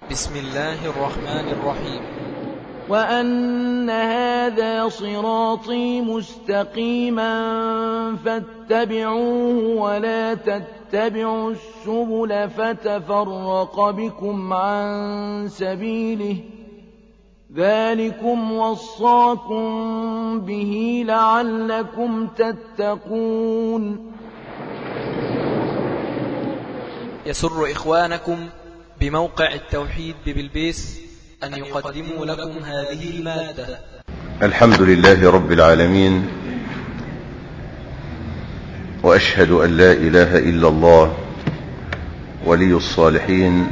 بسم الله الرحمن الرحيم وأن هذا صراطي مستقيما فاتبعوه ولا تتبعوا السبل فتفرق بكم عن سبيله ذلكم وصاكم به لعلكم تتقون يسر إخوانكم بموقع التوحيد ببلبيس أن يقدموا لكم هذه المادة الحمد لله رب العالمين وأشهد أن لا إله إلا الله ولي الصالحين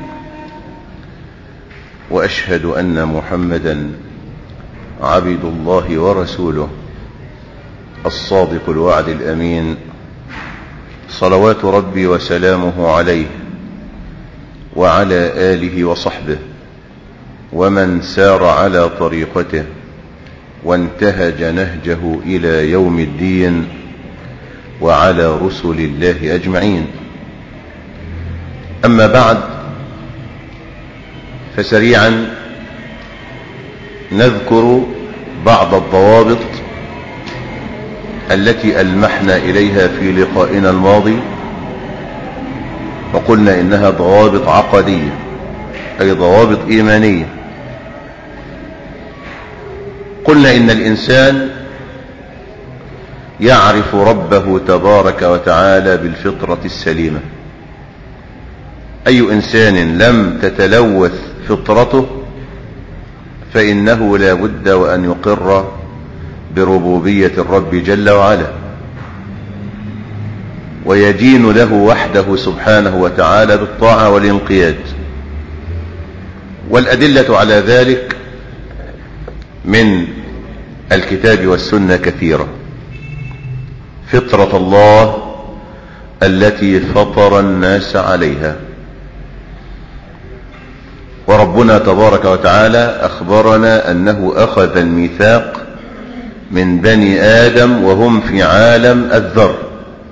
وأشهد أن محمدا عبد الله ورسوله الصادق الوعد الأمين صلوات ربي وسلامه عليه وعلى آله وصحبه ومن سار على طريقته وانتهج نهجه إلى يوم الدين وعلى رسل الله أجمعين أما بعد فسريعا نذكر بعض الضوابط التي ألمحنا إليها في لقائنا الماضي وقلنا إنها ضوابط عقدية أي ضوابط إيمانية قلنا إن الإنسان يعرف ربه تبارك وتعالى بالفطرة السليمة أي إنسان لم تتلوث فطرته فإنه لا بد وأن يقر بربوبية الرب جل وعلا ويدين له وحده سبحانه وتعالى بالطاعة والانقياد والأدلة على ذلك من الكتاب والسنة كثيرة فطرة الله التي فطر الناس عليها وربنا تبارك وتعالى أخبرنا أنه أخذ الميثاق من بني آدم وهم في عالم الذر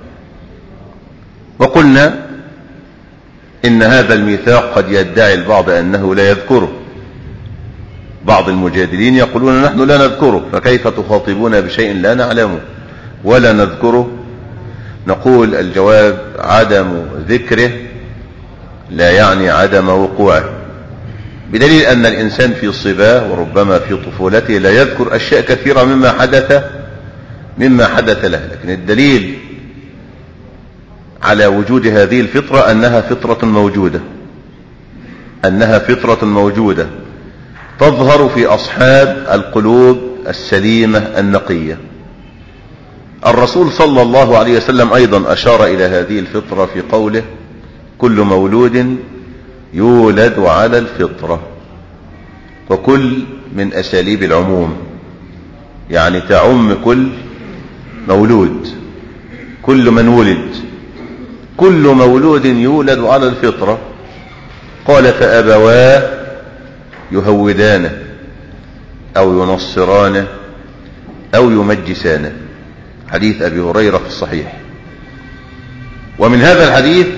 وقلنا إن هذا الميثاق قد يدعي البعض أنه لا يذكره بعض المجادلين يقولون نحن لا نذكره فكيف تخاطبون بشيء لا نعلمه ولا نذكره نقول الجواب عدم ذكره لا يعني عدم وقوعه بدليل أن الإنسان في صباه وربما في طفولته لا يذكر أشياء كثيرة مما حدث مما حدث له لكن الدليل على وجود هذه الفطرة أنها فطرة موجودة أنها فطرة موجودة تظهر في أصحاب القلوب السليمة النقية الرسول صلى الله عليه وسلم أيضا أشار إلى هذه الفطرة في قوله كل مولود يولد على الفطرة وكل من أساليب العموم يعني تعم كل مولود كل من ولد كل مولود يولد على الفطرة قال فأبواه يهودانه أو ينصرانه أو يمجسانه حديث أبي هريرة في الصحيح ومن هذا الحديث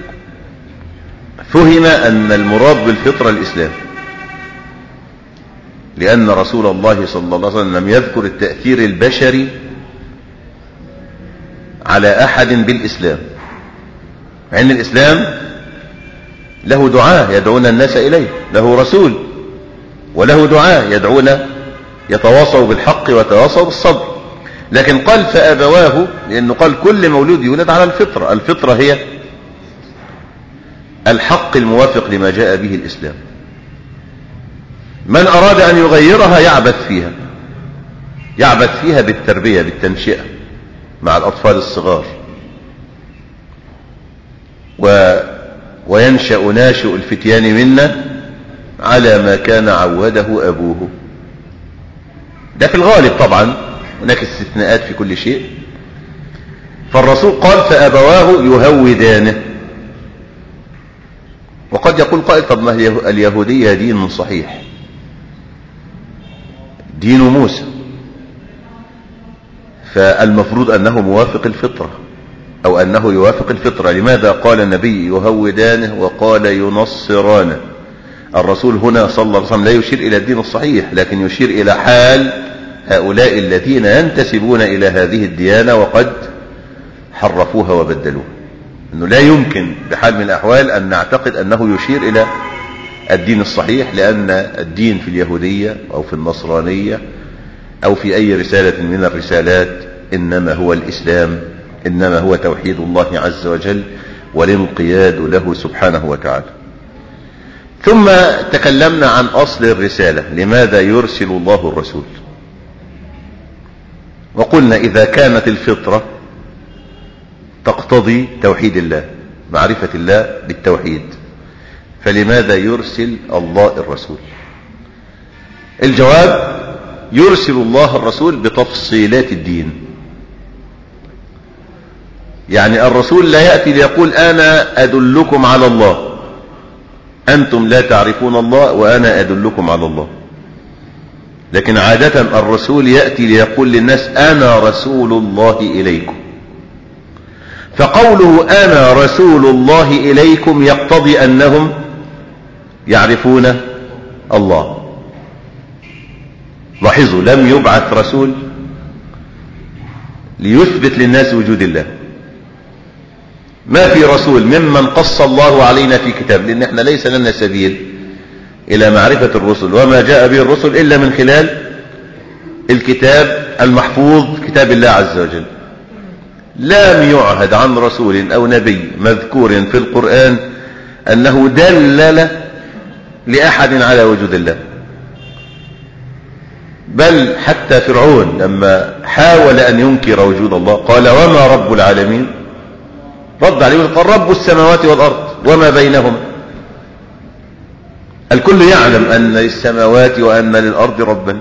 فهم أن المراد بالفطرة الإسلام لأن رسول الله صلى الله عليه وسلم لم يذكر التأثير البشري على أحد بالإسلام مع أن الإسلام له دعاء يدعون الناس إليه له رسول وله دعاء يدعون يتواصوا بالحق ويتواصوا بالصبر لكن قال فأبواه لأنه قال كل مولود يولد على الفطرة الفطرة هي الحق الموافق لما جاء به الإسلام من أراد أن يغيرها يعبث فيها يعبث فيها بالتربية بالتنشئة مع الأطفال الصغار و وينشأ ناشئ الفتيان منا على ما كان عوده أبوه ده في الغالب طبعا هناك استثناءات في كل شيء فالرسول قال فأبواه يهودانه وقد يقول قائل طب ما اليهودية دين صحيح دين موسى فالمفروض أنه موافق الفطرة أو أنه يوافق الفطرة لماذا قال النبي يهودانه وقال ينصرانه الرسول هنا صلى الله عليه وسلم لا يشير إلى الدين الصحيح لكن يشير إلى حال هؤلاء الذين ينتسبون إلى هذه الديانة وقد حرفوها وبدلوها أنه لا يمكن بحال من الأحوال أن نعتقد أنه يشير إلى الدين الصحيح لأن الدين في اليهودية أو في النصرانية أو في أي رسالة من الرسالات إنما هو الإسلام إنما هو توحيد الله عز وجل والانقياد له سبحانه وتعالى ثم تكلمنا عن أصل الرسالة لماذا يرسل الله الرسول وقلنا إذا كانت الفطرة تقتضي توحيد الله معرفة الله بالتوحيد فلماذا يرسل الله الرسول الجواب يرسل الله الرسول بتفصيلات الدين يعني الرسول لا يأتي ليقول أنا أدلكم على الله أنتم لا تعرفون الله وأنا أدلكم على الله لكن عادة الرسول يأتي ليقول للناس أنا رسول الله إليكم فقوله أنا رسول الله إليكم يقتضي أنهم يعرفون الله لاحظوا لم يبعث رسول ليثبت للناس وجود الله ما في رسول ممن قص الله علينا في كتاب لأن احنا ليس لنا سبيل إلى معرفة الرسل وما جاء به الرسل إلا من خلال الكتاب المحفوظ كتاب الله عز وجل لم يعهد عن رسول أو نبي مذكور في القرآن أنه دلل لأحد على وجود الله بل حتى فرعون لما حاول أن ينكر وجود الله قال وما رب العالمين رد عليه قال رب السماوات والأرض وما بينهما الكل يعلم أن للسماوات وأن للأرض ربا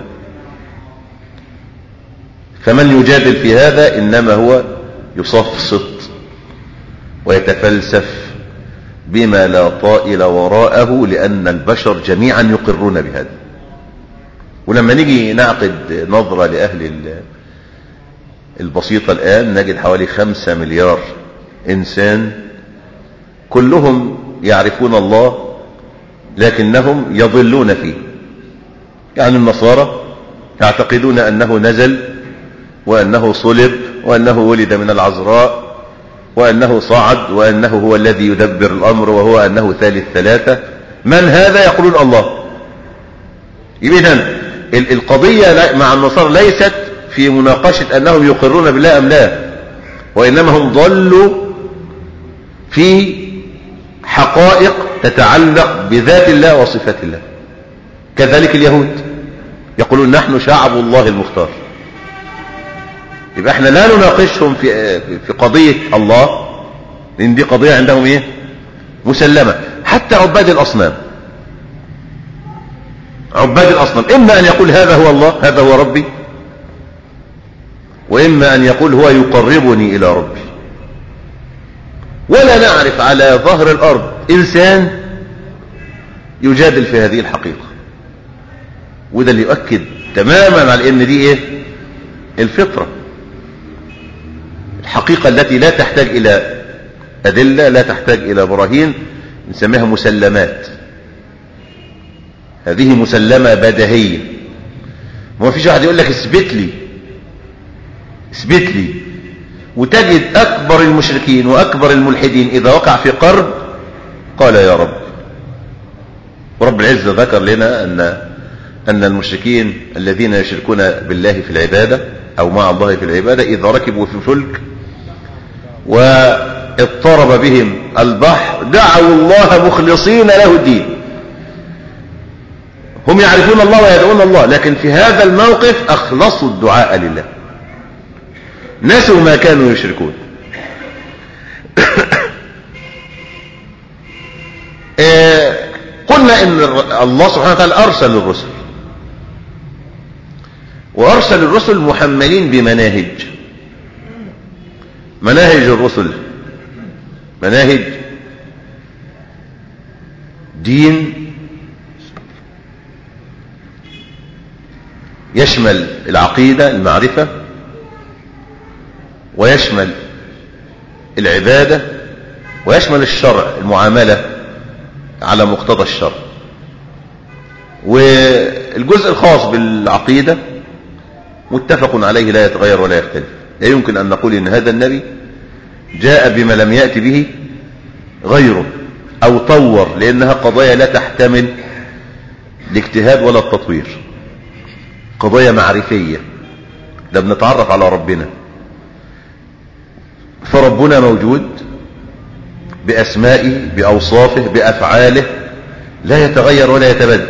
فمن يجادل في هذا إنما هو يصفصط ويتفلسف بما لا طائل وراءه لأن البشر جميعا يقرون بهذا ولما نيجي نعقد نظرة لأهل البسيطة الآن نجد حوالي خمسة مليار إنسان كلهم يعرفون الله لكنهم يضلون فيه يعني النصارى يعتقدون أنه نزل وأنه صلب وأنه ولد من العذراء وأنه صعد وأنه هو الذي يدبر الأمر وهو أنه ثالث ثلاثة من هذا يقولون الله إذن القضية مع النصارى ليست في مناقشة أنهم يقرون بالله أم لا وإنما هم ضلوا في حقائق تتعلق بذات الله وصفات الله كذلك اليهود يقولون نحن شعب الله المختار يبقى احنا لا نناقشهم في في قضية الله لان دي قضية عندهم ايه مسلمة حتى عباد الاصنام عباد الاصنام اما ان يقول هذا هو الله هذا هو ربي واما ان يقول هو يقربني الى ربي ولا نعرف على ظهر الارض انسان يجادل في هذه الحقيقة وده اللي يؤكد تماما على ان دي ايه الفطرة الحقيقة التي لا تحتاج الى ادلة لا تحتاج الى براهين نسميها مسلمات هذه مسلمة بدهية ما فيش واحد يقول لك اثبت لي اثبت لي وتجد اكبر المشركين واكبر الملحدين اذا وقع في قرب قال يا رب ورب العزة ذكر لنا ان ان المشركين الذين يشركون بالله في العبادة او مع الله في العبادة اذا ركبوا في فلك واضطرب بهم البحر دعوا الله مخلصين له الدين هم يعرفون الله ويدعون الله لكن في هذا الموقف اخلصوا الدعاء لله نسوا ما كانوا يشركون قلنا ان الله سبحانه وتعالى ارسل الرسل وارسل الرسل محملين بمناهج مناهج الرسل مناهج دين يشمل العقيدة المعرفة ويشمل العبادة ويشمل الشرع المعاملة على مقتضى الشرع والجزء الخاص بالعقيدة متفق عليه لا يتغير ولا يختلف لا يمكن أن نقول إن هذا النبي جاء بما لم يأتي به غيره أو طور لأنها قضايا لا تحتمل الاجتهاد ولا التطوير قضايا معرفية ده بنتعرف على ربنا فربنا موجود بأسمائه بأوصافه بأفعاله لا يتغير ولا يتبدل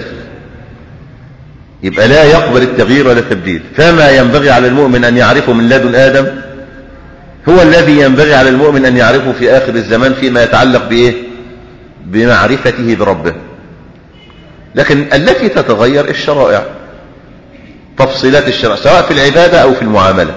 يبقى لا يقبل التغيير ولا التبديل فما ينبغي على المؤمن أن يعرفه من لدن آدم هو الذي ينبغي على المؤمن أن يعرفه في آخر الزمان فيما يتعلق بإيه بمعرفته بربه لكن التي تتغير الشرائع تفصيلات الشرع سواء في العبادة أو في المعاملة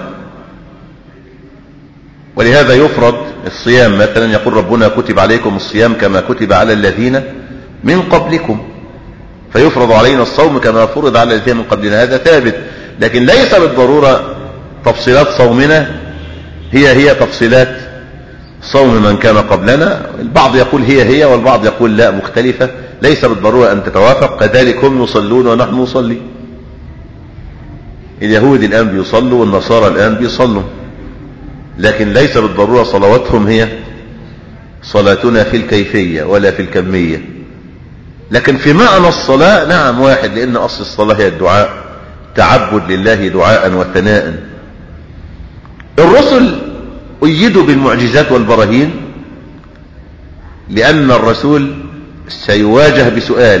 ولهذا يفرض الصيام مثلا يقول ربنا كتب عليكم الصيام كما كتب على الذين من قبلكم فيفرض علينا الصوم كما فرض على الذين من قبلنا هذا ثابت لكن ليس بالضرورة تفصيلات صومنا هي هي تفصيلات صوم من كان قبلنا البعض يقول هي هي والبعض يقول لا مختلفة ليس بالضرورة أن تتوافق كذلك هم يصلون ونحن نصلي اليهود الآن بيصلوا والنصارى الآن بيصلوا لكن ليس بالضرورة صلواتهم هي صلاتنا في الكيفية ولا في الكمية لكن في معنى الصلاة نعم واحد لأن أصل الصلاة هي الدعاء تعبد لله دعاء وثناء الرسل أيدوا بالمعجزات والبراهين لأن الرسول سيواجه بسؤال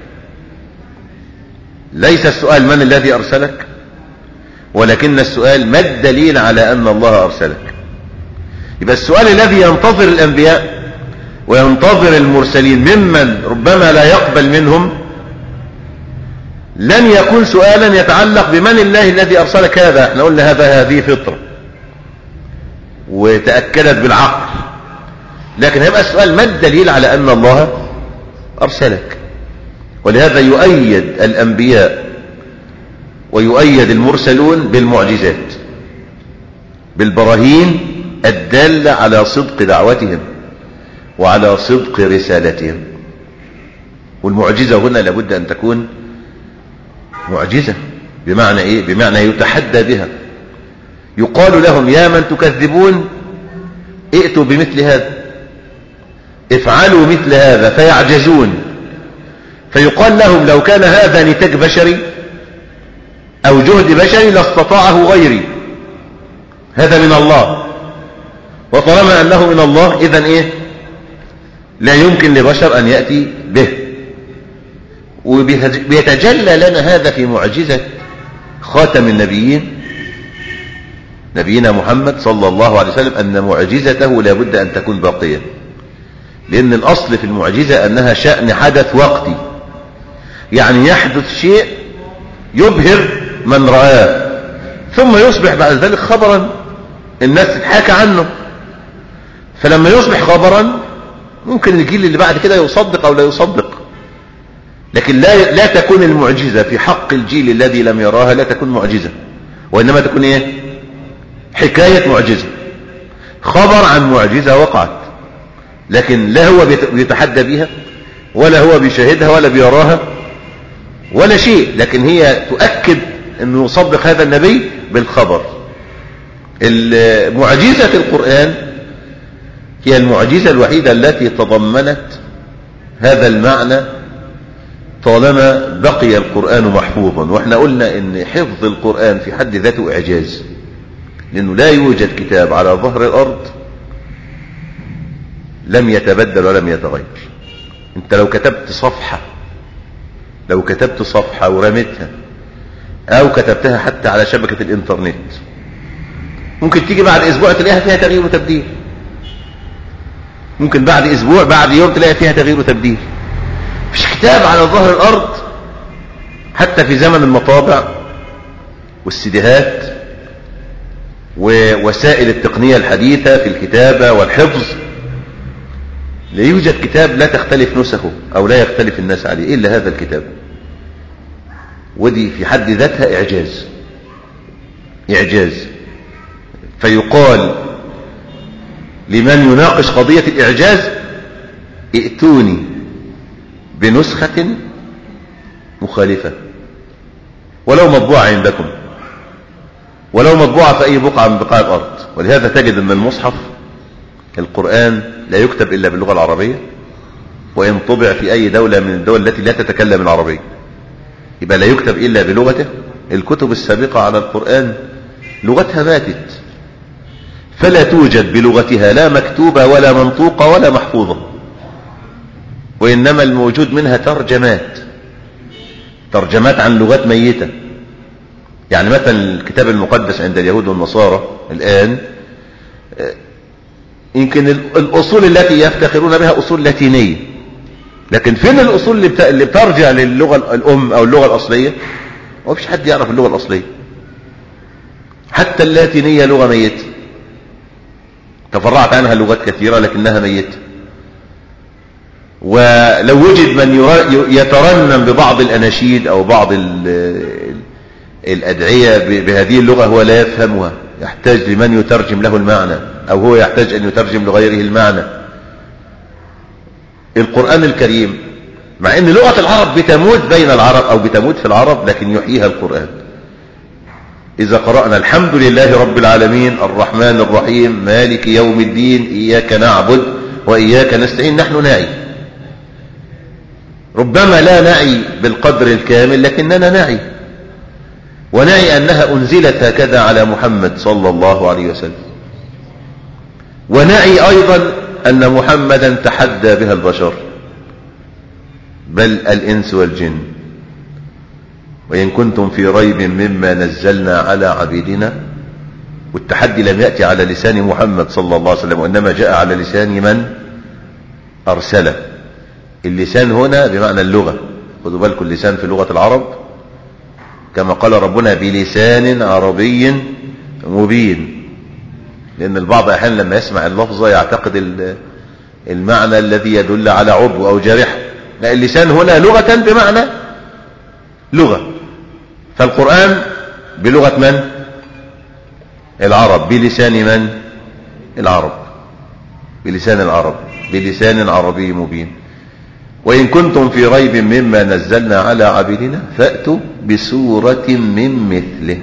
ليس السؤال من الذي أرسلك ولكن السؤال ما الدليل على أن الله أرسلك يبقى السؤال الذي ينتظر الأنبياء وينتظر المرسلين ممن ربما لا يقبل منهم لن يكون سؤالا يتعلق بمن الله الذي أرسلك هذا احنا قلنا هذا هذه فطرة وتأكدت بالعقل لكن هيبقى السؤال ما الدليل على أن الله أرسلك ولهذا يؤيد الأنبياء ويؤيد المرسلون بالمعجزات بالبراهين الدالة على صدق دعوتهم وعلى صدق رسالتهم والمعجزة هنا لابد أن تكون معجزة بمعنى إيه؟ بمعنى يتحدى بها يقال لهم يا من تكذبون ائتوا بمثل هذا افعلوا مثل هذا فيعجزون فيقال لهم لو كان هذا نتاج بشري أو جهد بشري لاستطاعه غيري هذا من الله وطالما أنه من الله إذن إيه لا يمكن لبشر أن يأتي به وبيتجلى لنا هذا في معجزة خاتم النبيين نبينا محمد صلى الله عليه وسلم أن معجزته لابد أن تكون باقية لأن الأصل في المعجزة أنها شأن حدث وقتي يعني يحدث شيء يبهر من رآه ثم يصبح بعد ذلك خبرا الناس تتحاكى عنه فلما يصبح خبرا ممكن الجيل اللي بعد كده يصدق أو لا يصدق لكن لا, لا تكون المعجزة في حق الجيل الذي لم يراها لا تكون معجزة وإنما تكون إيه حكاية معجزة خبر عن معجزة وقعت لكن لا هو بيتحدى بها ولا هو بيشاهدها ولا بيراها ولا شيء لكن هي تؤكد انه يصدق هذا النبي بالخبر معجزة القرآن هي المعجزة الوحيدة التي تضمنت هذا المعنى طالما بقي القرآن محفوظا واحنا قلنا ان حفظ القرآن في حد ذاته اعجاز لانه لا يوجد كتاب على ظهر الارض لم يتبدل ولم يتغير انت لو كتبت صفحة لو كتبت صفحة ورمتها او كتبتها حتى على شبكة الانترنت ممكن تيجي بعد اسبوع تلاقيها فيها تغيير وتبديل ممكن بعد اسبوع بعد يوم تلاقي فيها تغيير وتبديل مش كتاب على ظهر الارض حتى في زمن المطابع والسيديهات ووسائل التقنية الحديثة في الكتابة والحفظ لا يوجد كتاب لا تختلف نسخه او لا يختلف الناس عليه الا هذا الكتاب ودي في حد ذاتها اعجاز اعجاز فيقال لمن يناقش قضية الاعجاز ائتوني بنسخة مخالفة ولو مطبوعة عندكم ولو مطبوعة في أي بقعة من بقاع الأرض ولهذا تجد أن المصحف القرآن لا يكتب إلا باللغة العربية وإن طبع في أي دولة من الدول التي لا تتكلم العربية يبقى لا يكتب إلا بلغته الكتب السابقة على القرآن لغتها ماتت فلا توجد بلغتها لا مكتوبة ولا منطوقة ولا محفوظة وإنما الموجود منها ترجمات ترجمات عن لغات ميتة يعني مثلا الكتاب المقدس عند اليهود والنصارى الآن يمكن الأصول التي يفتخرون بها أصول لاتينية لكن فين الأصول اللي بترجع للغة الأم أو اللغة الأصلية ما فيش حد يعرف اللغة الأصلية حتى اللاتينية لغة ميتة تفرعت عنها لغات كثيرة لكنها ميتة ولو وجد من يترنم ببعض الأناشيد أو بعض الأدعية بهذه اللغة هو لا يفهمها يحتاج لمن يترجم له المعنى أو هو يحتاج أن يترجم لغيره المعنى القرآن الكريم مع أن لغة العرب بتموت بين العرب أو بتموت في العرب لكن يحييها القرآن إذا قرأنا الحمد لله رب العالمين الرحمن الرحيم مالك يوم الدين إياك نعبد وإياك نستعين نحن نعي ربما لا نعي بالقدر الكامل لكننا نعي ونعي أنها أنزلت هكذا على محمد صلى الله عليه وسلم ونعي أيضا أن محمدا تحدى بها البشر بل الإنس والجن وإن كنتم في ريب مما نزلنا على عبيدنا والتحدي لم يأتي على لسان محمد صلى الله عليه وسلم وإنما جاء على لسان من أرسله اللسان هنا بمعنى اللغة خذوا بالكم اللسان في لغة العرب كما قال ربنا بلسان عربي مبين لأن البعض أحيانا لما يسمع اللفظة يعتقد المعنى الذي يدل على عضو أو جارحة لا اللسان هنا لغة بمعنى لغة فالقرآن بلغة من العرب بلسان من العرب بلسان العرب بلسان عربي مبين وإن كنتم في ريب مما نزلنا على عبيدنا فأتوا بسورة من مثله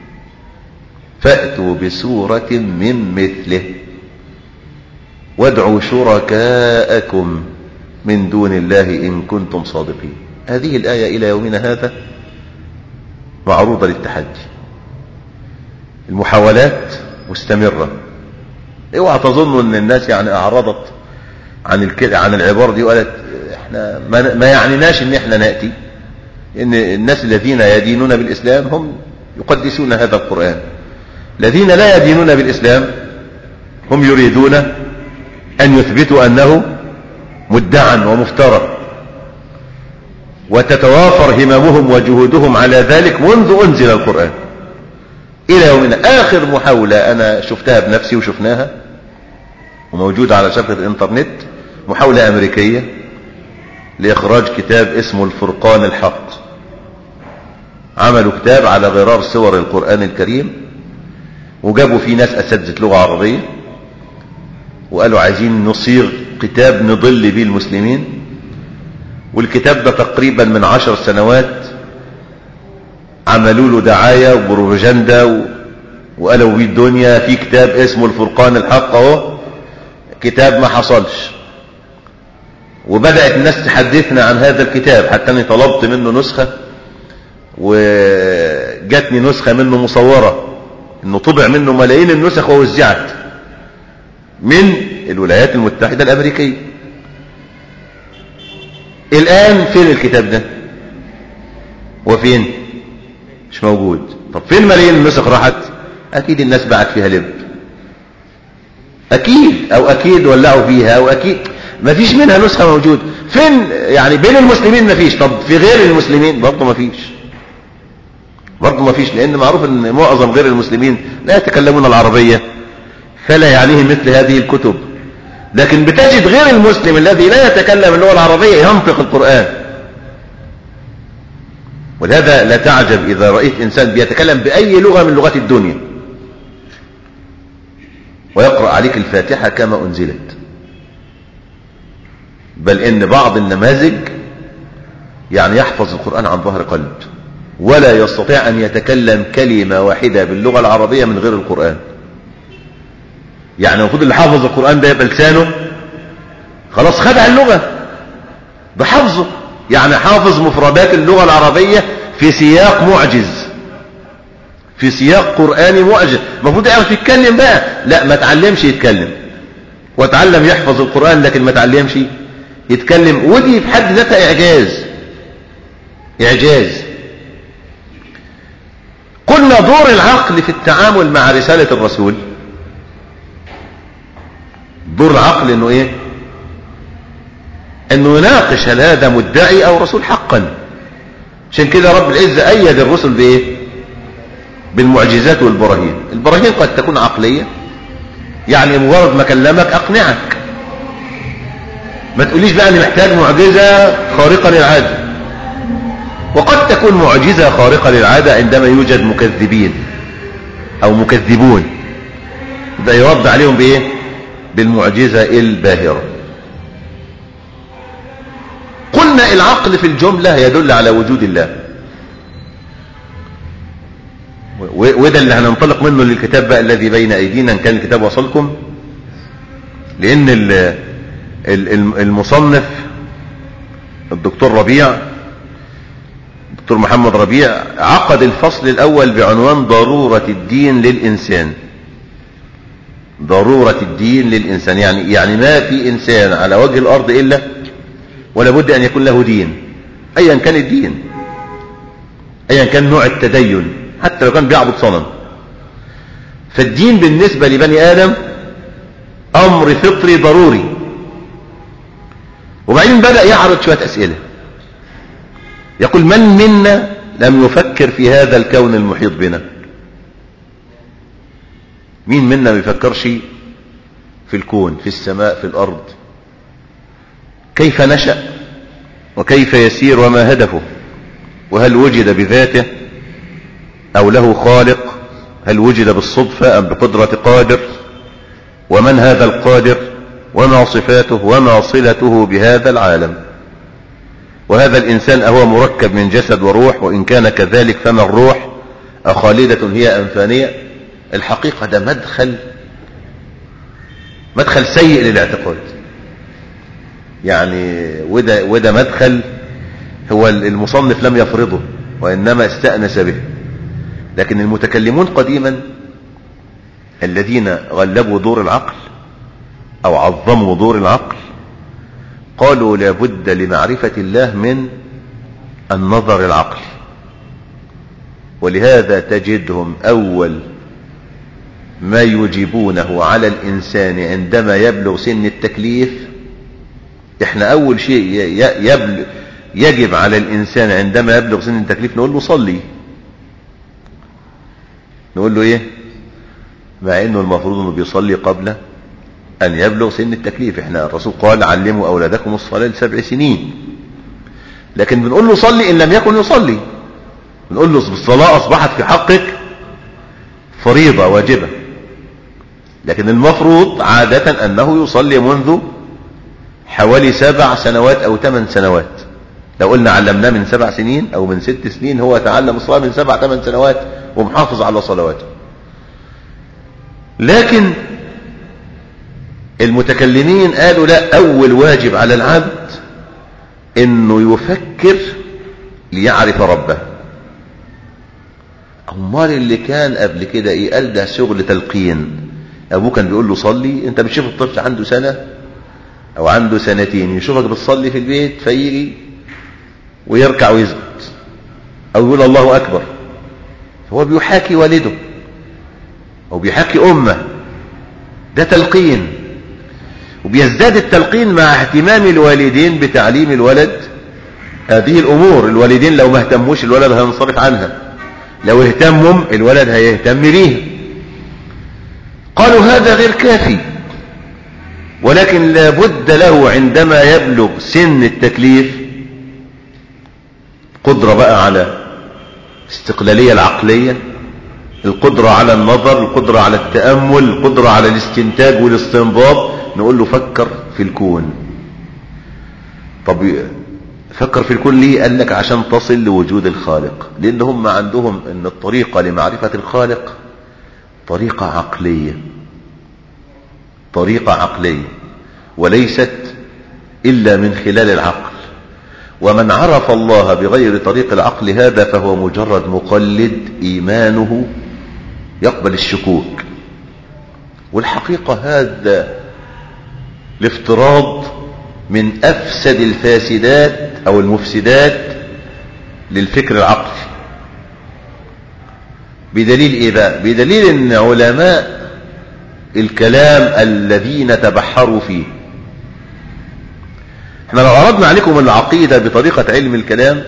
فأتوا بسورة من مثله وادعوا شركاءكم من دون الله إن كنتم صادقين هذه الآية إلى يومنا هذا معروضة للتحدي المحاولات مستمرة اوعى تظنوا ان الناس يعني اعرضت عن الك... عن العبارة دي وقالت احنا ما, ما يعنيناش ان احنا نأتي ان الناس الذين يدينون بالاسلام هم يقدسون هذا القرآن الذين لا يدينون بالاسلام هم يريدون ان يثبتوا انه مدعا ومفترى وتتوافر هممهم وجهودهم على ذلك منذ أنزل القرآن إلى يومنا آخر محاولة أنا شفتها بنفسي وشفناها وموجودة على شبكة الإنترنت محاولة أمريكية لإخراج كتاب اسمه الفرقان الحق عملوا كتاب على غرار صور القرآن الكريم وجابوا فيه ناس أساتذة لغة عربية وقالوا عايزين نصيغ كتاب نضل به المسلمين والكتاب ده تقريبا من عشر سنوات عملوا له دعاية وبروباجندا و... وقالوا بيه الدنيا في كتاب اسمه الفرقان الحق اهو كتاب ما حصلش وبدأت الناس تحدثنا عن هذا الكتاب حتى أنا طلبت منه نسخة وجاتني نسخة منه مصورة انه طبع منه ملايين النسخ ووزعت من الولايات المتحدة الأمريكية الآن فين الكتاب ده وفين مش موجود طب فين ملايين النسخ راحت أكيد الناس بعت فيها لب أكيد أو أكيد ولعوا فيها أو أكيد ما فيش منها نسخة موجود فين يعني بين المسلمين ما فيش طب في غير المسلمين برضه ما فيش برضه ما فيش لأن معروف أن معظم غير المسلمين لا يتكلمون العربية فلا يعنيهم مثل هذه الكتب لكن بتجد غير المسلم الذي لا يتكلم اللغة العربية ينطق القرآن ولهذا لا تعجب إذا رأيت إنسان بيتكلم بأي لغة من لغات الدنيا ويقرأ عليك الفاتحة كما أنزلت بل إن بعض النماذج يعني يحفظ القرآن عن ظهر قلب ولا يستطيع أن يتكلم كلمة واحدة باللغة العربية من غير القرآن يعني المفروض اللي حافظ القرآن ده يبقى لسانه خلاص خدع اللغة بحفظه يعني حافظ مفردات اللغة العربية في سياق معجز في سياق قرآني معجز المفروض يعرف يتكلم بقى لا ما تعلمش يتكلم وتعلم يحفظ القرآن لكن ما تعلمش يتكلم ودي في حد ذاتها إعجاز إعجاز قلنا دور العقل في التعامل مع رسالة الرسول دور العقل انه ايه انه يناقش هل هذا مدعي او رسول حقا عشان كده رب العزة ايد الرسل بايه بالمعجزات والبراهين البراهين قد تكون عقلية يعني مجرد ما كلمك اقنعك ما تقوليش بقى اني محتاج معجزة خارقة للعادة وقد تكون معجزة خارقة للعادة عندما يوجد مكذبين او مكذبون ده يرد عليهم بايه بالمعجزة الباهرة قلنا العقل في الجملة يدل على وجود الله وده اللي هننطلق منه للكتاب بقى الذي بين ايدينا ان كان الكتاب وصلكم لان المصنف الدكتور ربيع الدكتور محمد ربيع عقد الفصل الاول بعنوان ضرورة الدين للانسان ضرورة الدين للإنسان يعني يعني ما في إنسان على وجه الأرض إلا ولا بد أن يكون له دين أيا كان الدين أيا كان نوع التدين حتى لو كان بيعبد صنم فالدين بالنسبة لبني آدم أمر فطري ضروري وبعدين بدأ يعرض شوية أسئلة يقول من منا لم يفكر في هذا الكون المحيط بنا مين منا ما بيفكرش في الكون في السماء في الأرض كيف نشأ وكيف يسير وما هدفه وهل وجد بذاته أو له خالق هل وجد بالصدفة أم بقدرة قادر ومن هذا القادر وما صفاته وما صلته بهذا العالم وهذا الإنسان أهو مركب من جسد وروح وإن كان كذلك فما الروح أخالدة هي أم فانية الحقيقة ده مدخل مدخل سيء للاعتقاد يعني وده, وده مدخل هو المصنف لم يفرضه وإنما استأنس به لكن المتكلمون قديما الذين غلبوا دور العقل أو عظموا دور العقل قالوا لابد لمعرفة الله من النظر العقلي ولهذا تجدهم أول ما يجيبونه على الإنسان عندما يبلغ سن التكليف احنا أول شيء يبلغ يجب على الإنسان عندما يبلغ سن التكليف نقول له صلي نقول له ايه مع انه المفروض انه بيصلي قبل ان يبلغ سن التكليف احنا الرسول قال علموا اولادكم الصلاة لسبع سنين لكن بنقول له صلي ان لم يكن يصلي بنقول له الصلاة اصبحت في حقك فريضة واجبة لكن المفروض عادة انه يصلي منذ حوالي سبع سنوات او ثمان سنوات لو قلنا علمناه من سبع سنين او من ست سنين هو تعلم الصلاة من سبع ثمان سنوات ومحافظ على صلواته لكن المتكلمين قالوا لا اول واجب على العبد انه يفكر ليعرف ربه امال اللي كان قبل كده ايه قال ده شغل تلقين ابوه كان بيقول له صلي انت بتشوف الطفل عنده سنه او عنده سنتين يشوفك بتصلي في البيت فيجي ويركع ويسجد او يقول الله اكبر هو بيحاكي والده او بيحاكي امه ده تلقين وبيزداد التلقين مع اهتمام الوالدين بتعليم الولد هذه الامور الوالدين لو ما اهتموش الولد هينصرف عنها لو اهتموا الولد هيهتم بيها قالوا هذا غير كافي ولكن لابد له عندما يبلغ سن التكليف قدرة بقى على استقلالية العقلية القدرة على النظر القدرة على التأمل القدرة على الاستنتاج والاستنباط نقول له فكر في الكون طب فكر في الكون ليه قال لك عشان تصل لوجود الخالق لان هم عندهم ان الطريقة لمعرفة الخالق طريقة عقلية طريقة عقلية وليست إلا من خلال العقل ومن عرف الله بغير طريق العقل هذا فهو مجرد مقلد إيمانه يقبل الشكوك والحقيقة هذا الافتراض من أفسد الفاسدات أو المفسدات للفكر العقلي بدليل إيه بقى بدليل أن علماء الكلام الذين تبحروا فيه احنا لو عرضنا عليكم العقيدة بطريقة علم الكلام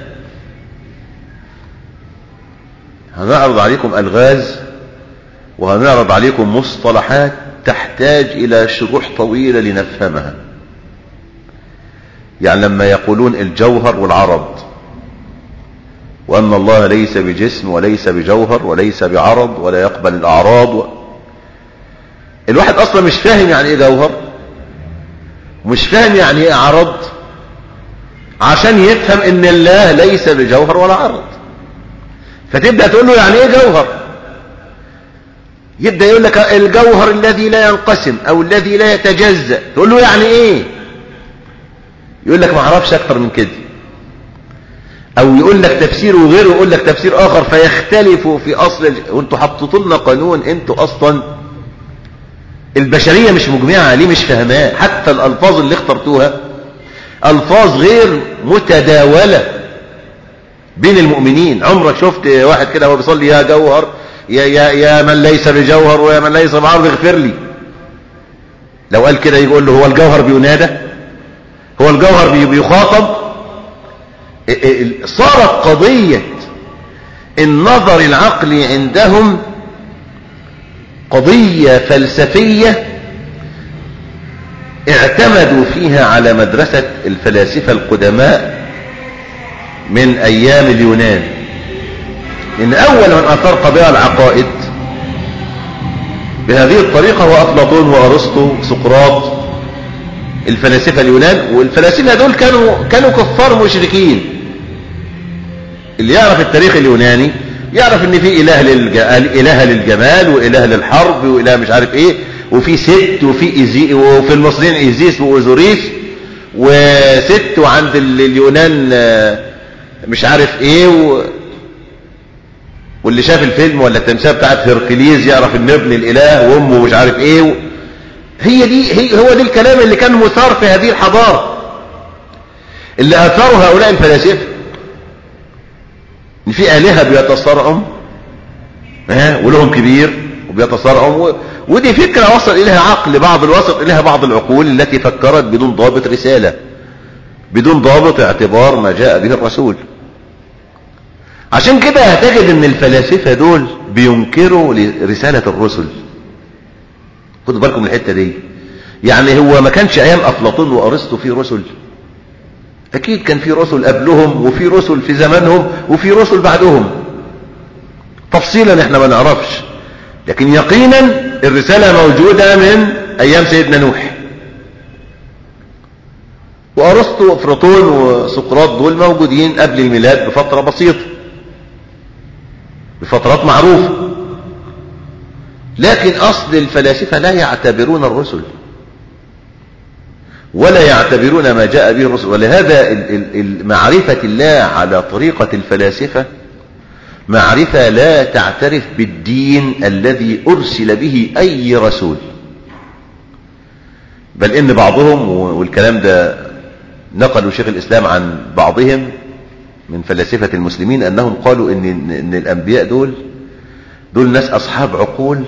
هنعرض عليكم ألغاز وهنعرض عليكم مصطلحات تحتاج إلى شروح طويلة لنفهمها يعني لما يقولون الجوهر والعرض وأن الله ليس بجسم وليس بجوهر وليس بعرض ولا يقبل الأعراض و... الواحد أصلا مش فاهم يعني إيه جوهر مش فاهم يعني إيه عرض عشان يفهم إن الله ليس بجوهر ولا عرض فتبدأ تقول له يعني إيه جوهر يبدأ يقول لك الجوهر الذي لا ينقسم أو الذي لا يتجزأ تقول له يعني إيه يقول لك ما اعرفش أكتر من كده او يقول لك تفسير وغيره يقول لك تفسير اخر فيختلفوا في اصل ال... وانتوا حطيتوا لنا قانون انتوا اصلا البشرية مش مجمعة ليه مش فاهماه حتى الالفاظ اللي اخترتوها الفاظ غير متداولة بين المؤمنين عمرك شفت واحد كده هو بيصلي يا جوهر يا, يا, يا من ليس بجوهر ويا من ليس بعرض اغفر لي لو قال كده يقول له هو الجوهر بينادى هو الجوهر بي بيخاطب صارت قضية النظر العقلي عندهم قضية فلسفية اعتمدوا فيها على مدرسة الفلاسفة القدماء من أيام اليونان إن أول من أثار قضايا العقائد بهذه الطريقة هو أفلاطون وأرسطو سقراط الفلاسفة اليونان والفلاسفة دول كانوا كانوا كفار مشركين اللي يعرف التاريخ اليوناني يعرف ان في اله للج... اله للجمال واله للحرب واله مش عارف ايه وفي ست وفي إيزي... وفي المصريين ايزيس واوزوريس وست وعند اليونان مش عارف ايه و... واللي شاف الفيلم ولا التمثال بتاعت هرقليز يعرف ان ابن الاله وامه مش عارف ايه و... هي دي هي هو دي الكلام اللي كان مثار في هذه الحضاره اللي اثاره هؤلاء الفلاسفه ان في آلهة بيتصارعوا ها ولهم كبير وبيتصارعوا ودي فكرة وصل إليها عقل بعض الوسط إليها بعض العقول التي فكرت بدون ضابط رسالة بدون ضابط اعتبار ما جاء به الرسول عشان كده هتجد ان الفلاسفة دول بينكروا رسالة الرسل خدوا بالكم من الحتة دي يعني هو ما كانش ايام افلاطون وارسطو في رسل اكيد كان في رسل قبلهم وفي رسل في زمانهم وفي رسل بعدهم تفصيلا احنا ما نعرفش لكن يقينا الرسالة موجودة من ايام سيدنا نوح وارسطو وافلاطون وسقراط دول موجودين قبل الميلاد بفترة بسيطة بفترات معروفة لكن اصل الفلاسفة لا يعتبرون الرسل ولا يعتبرون ما جاء به الرسل ولهذا معرفة الله على طريقة الفلاسفة معرفة لا تعترف بالدين الذي أرسل به أي رسول بل إن بعضهم والكلام ده نقلوا شيخ الإسلام عن بعضهم من فلاسفة المسلمين أنهم قالوا إن, إن الأنبياء دول دول ناس أصحاب عقول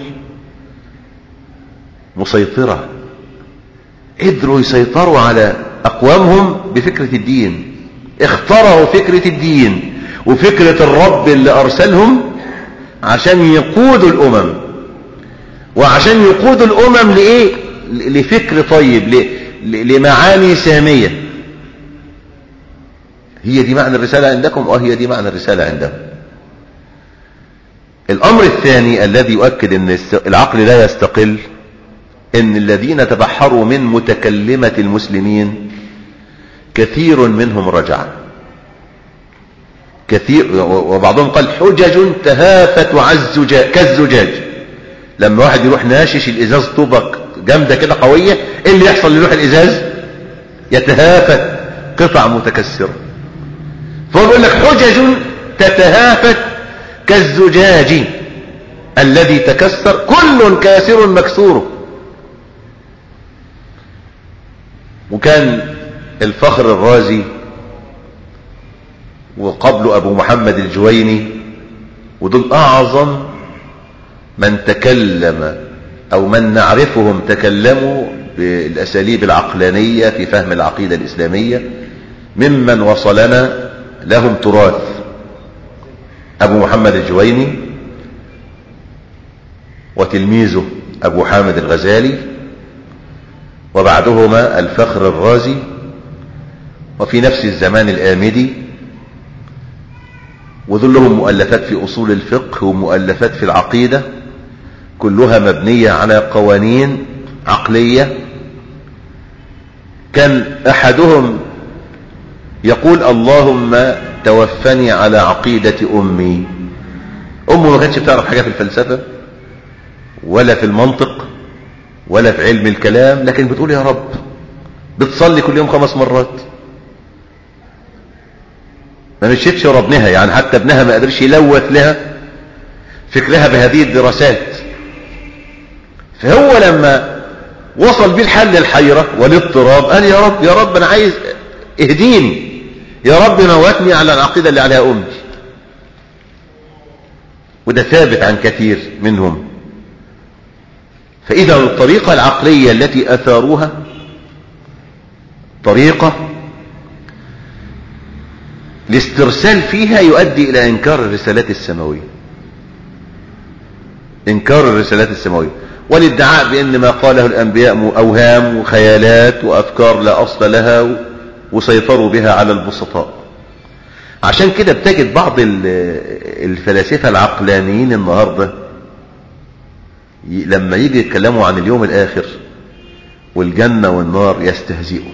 مسيطرة قدروا يسيطروا على أقوامهم بفكرة الدين اخترعوا فكرة الدين وفكرة الرب اللي أرسلهم عشان يقودوا الأمم وعشان يقودوا الأمم لإيه لفكر طيب لمعاني سامية هي دي معنى الرسالة عندكم اه هي دي معنى الرسالة عندهم الأمر الثاني الذي يؤكد أن العقل لا يستقل ان الذين تبحروا من متكلمة المسلمين كثير منهم رجع كثير وبعضهم قال حجج تهافت عالزجاج كالزجاج لما واحد يروح ناشش الازاز طوبة جامدة كده قوية ايه اللي يحصل لروح الازاز يتهافت قطع متكسرة فهو بيقول لك حجج تتهافت كالزجاج الذي تكسر كل كاسر مكسور وكان الفخر الرازي وقبل أبو محمد الجويني ودول أعظم من تكلم أو من نعرفهم تكلموا بالأساليب العقلانية في فهم العقيدة الإسلامية ممن وصلنا لهم تراث أبو محمد الجويني وتلميذه أبو حامد الغزالي وبعدهما الفخر الرازي وفي نفس الزمان الآمدي وذل لهم مؤلفات في أصول الفقه ومؤلفات في العقيدة كلها مبنية على قوانين عقلية كان أحدهم يقول اللهم توفني على عقيدة أمي أمه ما كانتش بتعرف حاجة في الفلسفة ولا في المنطق ولا في علم الكلام لكن بتقول يا رب بتصلي كل يوم خمس مرات ما مشيتش ورا ابنها يعني حتى ابنها ما قدرش يلوث لها فكرها بهذه الدراسات فهو لما وصل بيه الحل الحيرة والاضطراب قال يا رب يا رب انا عايز اهديني يا رب موتني على العقيدة اللي عليها امي وده ثابت عن كثير منهم فإذا الطريقة العقلية التي أثاروها طريقة الاسترسال فيها يؤدي إلى إنكار الرسالات السماوية إنكار الرسالات السماوية والادعاء بأن ما قاله الأنبياء أوهام وخيالات وأفكار لا أصل لها وسيطروا بها على البسطاء عشان كده بتجد بعض الفلاسفة العقلانيين النهاردة لما يجي يتكلموا عن اليوم الآخر والجنة والنار يستهزئوا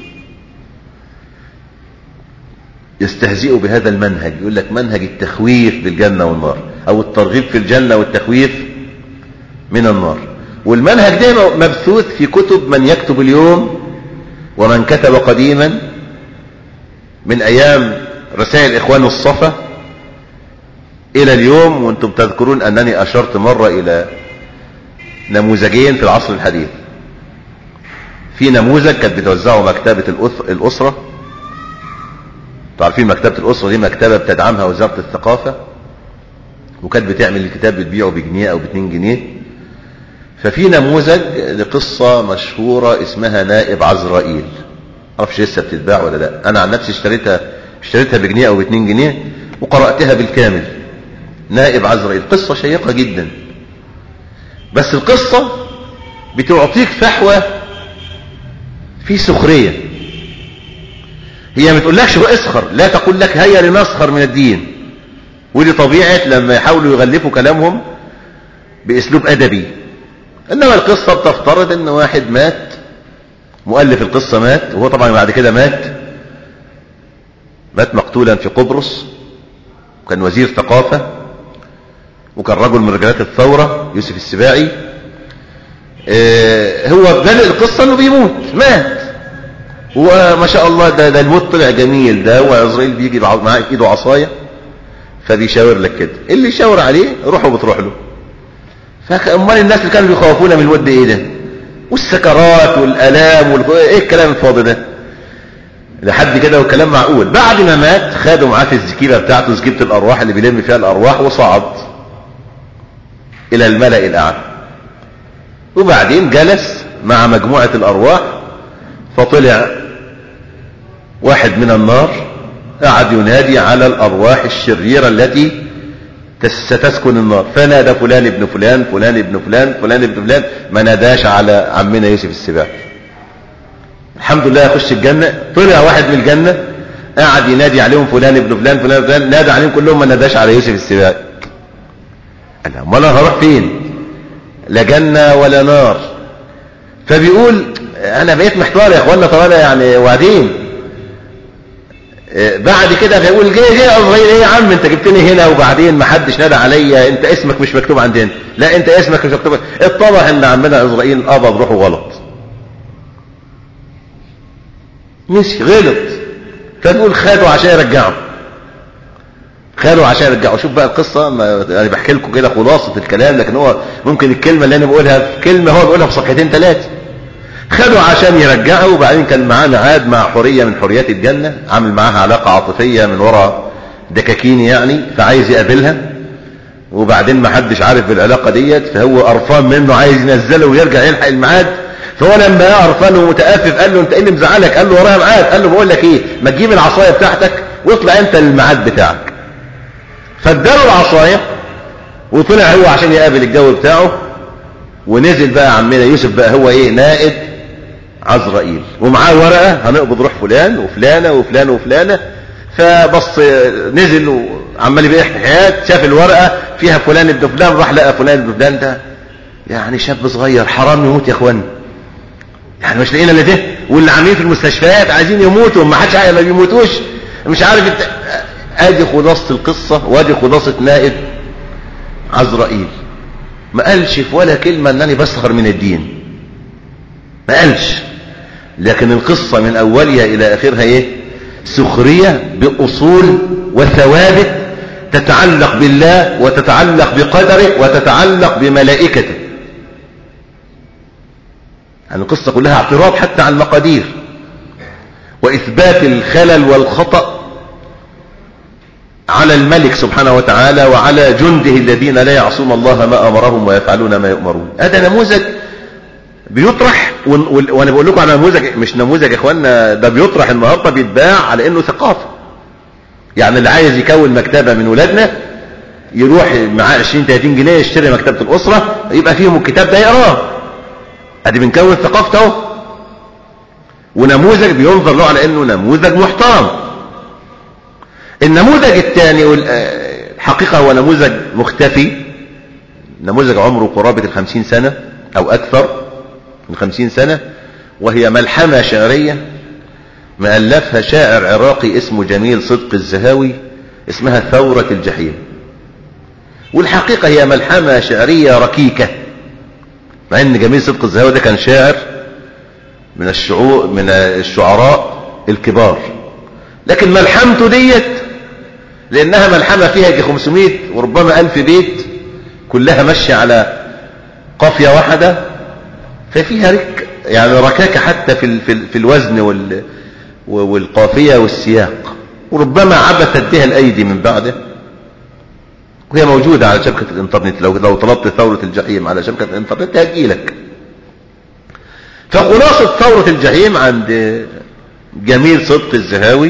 يستهزئوا بهذا المنهج يقول لك منهج التخويف بالجنة والنار أو الترغيب في الجنة والتخويف من النار والمنهج ده مبثوث في كتب من يكتب اليوم ومن كتب قديما من أيام رسائل إخوان الصفا إلى اليوم وأنتم تذكرون أنني أشرت مرة إلى نموذجين في العصر الحديث في نموذج كانت بتوزعه مكتبة الأسرة تعرفين مكتبة الأسرة دي مكتبة بتدعمها وزارة الثقافة وكانت بتعمل الكتاب بتبيعه بجنيه أو باتنين جنيه ففي نموذج لقصة مشهورة اسمها نائب عزرائيل معرفش لسه بتتباع ولا لا أنا عن نفسي اشتريتها اشتريتها بجنيه أو باتنين جنيه وقرأتها بالكامل نائب عزرائيل قصة شيقة جدا بس القصة بتعطيك فحوى في سخرية هي ما تقولكش اسخر لا تقول لك هيا لنسخر من الدين ودي طبيعة لما يحاولوا يغلفوا كلامهم باسلوب ادبي انما القصة بتفترض ان واحد مات مؤلف القصة مات وهو طبعا بعد كده مات مات مقتولا في قبرص وكان وزير ثقافة وكان رجل من رجالات الثورة يوسف السباعي اه هو بادئ القصة انه بيموت مات وما شاء الله ده, ده الموت طلع جميل ده وعزرائيل بيجي معاه في ايده عصاية فبيشاور لك كده اللي يشاور عليه روحه بتروح له فامال الناس اللي كانوا بيخوفونا من الود ايه ده والسكرات والالام وال... ايه الكلام الفاضي ده لحد كده والكلام معقول بعد ما مات خدوا معاه في الزكيبة بتاعته زكيبة الارواح اللي بيلم فيها الارواح وصعد الى الملأ الاعلى وبعدين جلس مع مجموعة الارواح فطلع واحد من النار قعد ينادي على الارواح الشريرة التي ستسكن النار فنادى فلان ابن فلان فلان ابن فلان فلان ابن فلان ما ناداش على عمنا يوسف السباعي الحمد لله يخش الجنة طلع واحد من الجنة قعد ينادي عليهم فلان ابن فلان فلان فلان نادى عليهم كلهم ما ناداش على يوسف السباعي قال امال انا هروح فين لا جنة ولا نار فبيقول انا بقيت محتار يا اخوانا طب انا يعني وبعدين آه، بعد كده فيقول جه جه عزرائيل ايه يا عم انت جبتني هنا وبعدين ما حدش نادى عليا انت اسمك مش مكتوب عندنا لا انت اسمك مش مكتوب اتضح ان عمنا عزرائيل قبض روحه غلط مشي غلط فنقول خده عشان يرجعه خده عشان يرجعه شوف بقى القصة ما انا بحكي لكم كده خلاصة الكلام لكن هو ممكن الكلمة اللي انا بقولها في كلمة هو بيقولها في صفحتين ثلاثة خده عشان يرجعه وبعدين كان معاه ميعاد مع حورية من حوريات الجنة عامل معاها علاقة عاطفية من وراء دكاكين يعني فعايز يقابلها وبعدين ما حدش عارف بالعلاقة ديت فهو قرفان منه عايز ينزله ويرجع يلحق الميعاد فهو لما لقى قرفان ومتأفف قال له انت ايه اللي مزعلك قال له ورايا ميعاد قال له بقول لك ايه ما تجيب العصايه بتاعتك واطلع انت للميعاد بتاعك فاداله العصايه وطلع هو عشان يقابل الجو بتاعه ونزل بقى عمنا يوسف بقى هو ايه نائب عزرائيل ومعاه ورقه هنقبض روح فلان وفلانه وفلان وفلانه فبص نزل وعمال بيحكي حياه شاف الورقه فيها فلان ابن فلان راح لقى فلان ابن فلان ده يعني شاب صغير حرام يموت يا اخوان يعني مش لاقينا اللي ده واللي عاملين في المستشفيات عايزين يموتوا ما حدش عارف ما بيموتوش مش عارف انت ادي خلاصه القصه وادي خلاصه نائب عزرائيل ما قالش في ولا كلمه انني بسخر من الدين ما قالش لكن القصه من اولها الى اخرها ايه سخريه باصول وثوابت تتعلق بالله وتتعلق بقدره وتتعلق بملائكته يعني القصة كلها اعتراض حتى على المقادير وإثبات الخلل والخطأ على الملك سبحانه وتعالى وعلى جنده الذين لا يعصون الله ما أمرهم ويفعلون ما يؤمرون هذا نموذج بيطرح وانا بقول لكم على نموذج مش نموذج يا اخوانا ده بيطرح النهارده بيتباع على انه ثقافه يعني اللي عايز يكون مكتبه من ولادنا يروح معاه 20 30 جنيه يشتري مكتبه الاسره يبقى فيهم الكتاب ده يقراه ادي بنكون ثقافته اهو ونموذج بينظر له على انه نموذج محترم النموذج الثاني الحقيقة هو نموذج مختفي نموذج عمره قرابة الخمسين سنة او اكثر من خمسين سنة وهي ملحمة شعرية مألفها شاعر عراقي اسمه جميل صدق الزهاوي اسمها ثورة الجحيم والحقيقة هي ملحمة شعرية ركيكة مع ان جميل صدق الزهاوي ده كان شاعر من الشعور من الشعراء الكبار لكن ملحمته ديت لانها ملحمة فيها يجي 500 وربما 1000 بيت كلها ماشية على قافية واحدة ففيها رك يعني ركاكة حتى في ال في, ال في الوزن وال والقافية والسياق وربما عبثت بها الايدي من بعده وهي موجودة على شبكة الانترنت لو لو طلبت ثورة الجحيم على شبكة الانترنت هتجيلك فخلاصة ثورة الجحيم عند جميل صدق الزهاوي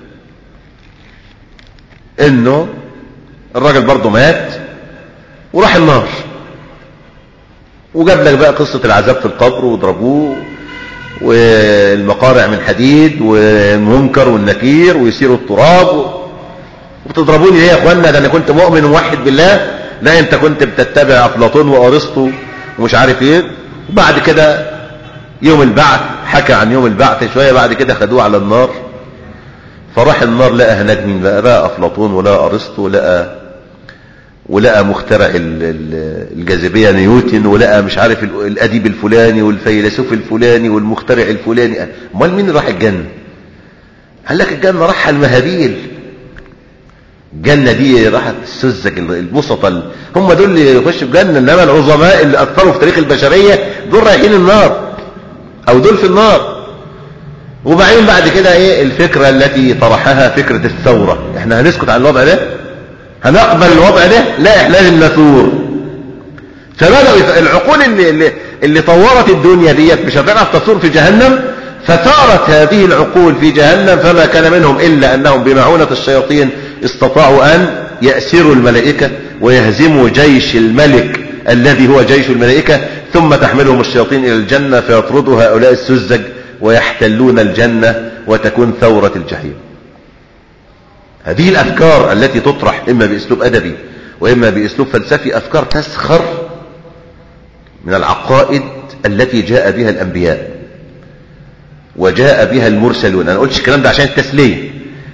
انه الراجل برضه مات وراح النار وجاب لك بقى قصة العذاب في القبر وضربوه والمقارع من حديد والمنكر والنكير ويسيروا التراب وبتضربوني ليه يا اخوانا ده انا كنت مؤمن وموحد بالله لا انت كنت بتتبع افلاطون وارسطو ومش عارف ايه وبعد كده يوم البعث حكى عن يوم البعث شويه بعد كده خدوه على النار فراح النار لقى هناك مين بقى بقى افلاطون ولا ارسطو لقى ولقى مخترع الجاذبيه نيوتن ولقى مش عارف الاديب الفلاني والفيلسوف الفلاني والمخترع الفلاني امال مين راح الجنه قال لك الجنه راح المهابيل الجنة دي راحت السذج البسطة هم دول اللي يخشوا الجنة انما العظماء اللي اثروا في تاريخ البشرية دول رايحين النار او دول في النار وبعدين بعد كده ايه الفكرة التي طرحها فكرة الثورة احنا هنسكت عن الوضع ده هنقبل الوضع ده لا احنا لازم نثور فبدأوا العقول اللي, اللي, اللي طورت الدنيا ديت مش هتعرف تثور في جهنم فثارت هذه العقول في جهنم فما كان منهم إلا أنهم بمعونة الشياطين استطاعوا أن يأسروا الملائكة ويهزموا جيش الملك الذي هو جيش الملائكة ثم تحملهم الشياطين إلى الجنة فيطردوا هؤلاء السذج ويحتلون الجنة وتكون ثورة الجحيم هذه الأفكار التي تطرح إما بأسلوب أدبي وإما بأسلوب فلسفي أفكار تسخر من العقائد التي جاء بها الأنبياء وجاء بها المرسلون أنا قلتش الكلام ده عشان التسلية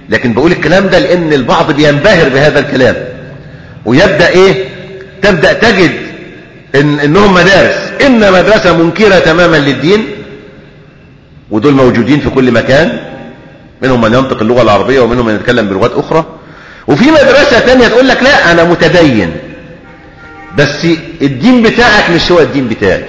لكن بقول الكلام ده لان البعض بينبهر بهذا الكلام ويبدأ ايه تبدأ تجد إن انهم مدارس اما مدرسة منكرة تماما للدين ودول موجودين في كل مكان منهم من ينطق اللغة العربية ومنهم من يتكلم بلغات اخرى وفي مدرسة تانية تقول لك لا انا متدين بس الدين بتاعك مش هو الدين بتاعي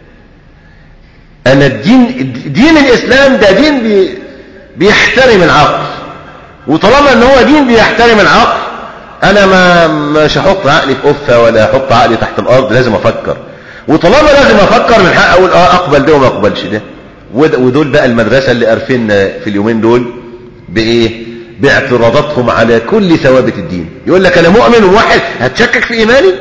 انا الدين دين الاسلام ده دين بي بيحترم العقل وطالما ان هو دين بيحترم العقل انا ما مش هحط عقلي في قفه ولا احط عقلي تحت الارض لازم افكر وطالما لازم افكر من حق اقول اه اقبل ده وما اقبلش ده ودول بقى المدرسه اللي قارفيننا في اليومين دول بايه باعتراضاتهم على كل ثوابت الدين يقول لك انا مؤمن وواحد هتشكك في ايماني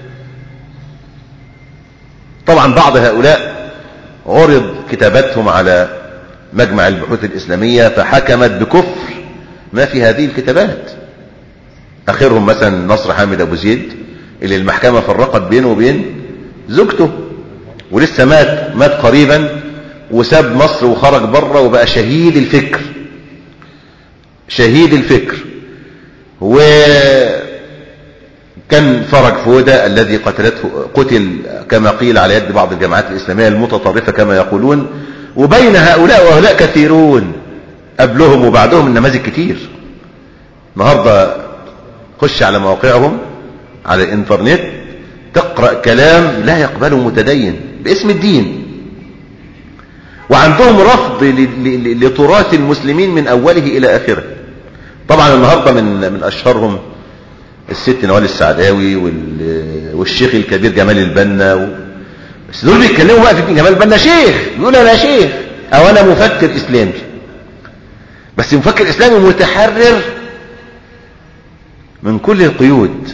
طبعا بعض هؤلاء عرض كتاباتهم على مجمع البحوث الإسلامية فحكمت بكفر ما في هذه الكتابات آخرهم مثلا نصر حامد أبو زيد اللي المحكمة فرقت بينه وبين زوجته ولسه مات مات قريبا وساب مصر وخرج بره وبقى شهيد الفكر شهيد الفكر وكان فرج فودة الذي قتلته قتل كما قيل على يد بعض الجماعات الإسلامية المتطرفة كما يقولون وبين هؤلاء وهؤلاء كثيرون قبلهم وبعدهم النماذج كتير النهاردة خش على مواقعهم على الانترنت تقرأ كلام لا يقبله متدين باسم الدين وعندهم رفض لتراث المسلمين من أوله إلى آخره طبعا النهاردة من, من أشهرهم الست نوال السعداوي والشيخ الكبير جمال البنا و... بس دول بيتكلموا بقى في جمال البنا شيخ يقول انا شيخ او انا مفكر اسلامي بس مفكر اسلامي متحرر من كل القيود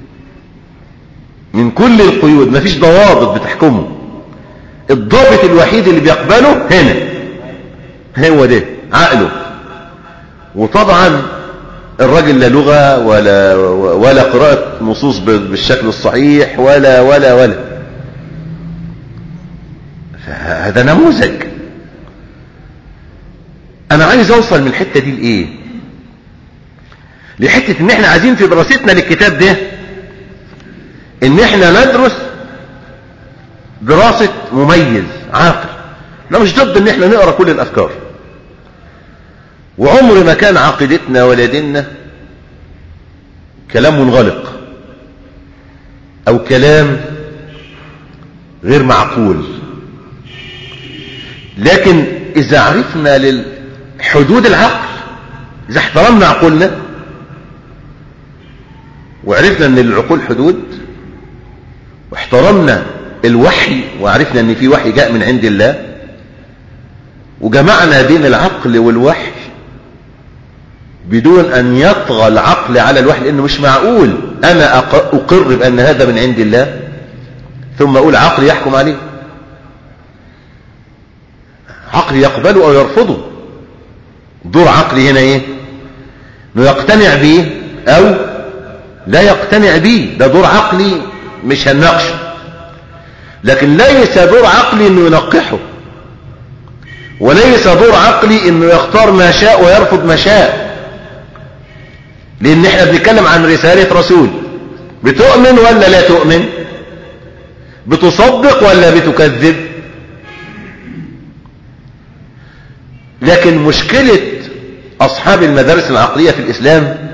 من كل القيود مفيش ضوابط بتحكمه الضابط الوحيد اللي بيقبله هنا هو ده عقله وطبعا الراجل لا لغة ولا ولا قراءة نصوص بالشكل الصحيح ولا ولا ولا هذا نموذج انا عايز اوصل من الحتة دي لايه لحتة ان احنا عايزين في دراستنا للكتاب ده ان احنا ندرس دراسة مميز عاقل انا مش ضد ان احنا نقرأ كل الافكار وعمر ما كان عقيدتنا ولا ديننا كلام منغلق او كلام غير معقول لكن اذا عرفنا حدود العقل اذا احترمنا عقولنا وعرفنا ان للعقول حدود واحترمنا الوحي وعرفنا ان في وحي جاء من عند الله وجمعنا بين العقل والوحي بدون ان يطغى العقل على الوحي لانه مش معقول انا اقر بان هذا من عند الله ثم اقول عقلي يحكم عليه عقلي يقبله او يرفضه دور عقلي هنا ايه انه يقتنع به او لا يقتنع به ده دور عقلي مش هنناقشه لكن ليس دور عقلي انه ينقحه وليس دور عقلي انه يختار ما شاء ويرفض ما شاء لان احنا بنتكلم عن رسالة رسول بتؤمن ولا لا تؤمن بتصدق ولا بتكذب لكن مشكلة اصحاب المدارس العقلية في الاسلام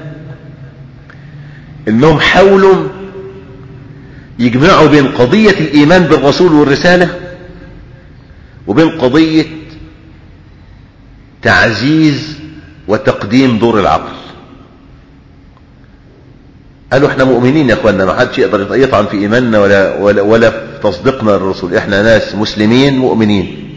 انهم حاولوا يجمعوا بين قضية الايمان بالرسول والرسالة وبين قضية تعزيز وتقديم دور العقل قالوا احنا مؤمنين يا اخوانا ما حدش يقدر يطعن في ايماننا ولا ولا, ولا في تصديقنا للرسول احنا ناس مسلمين مؤمنين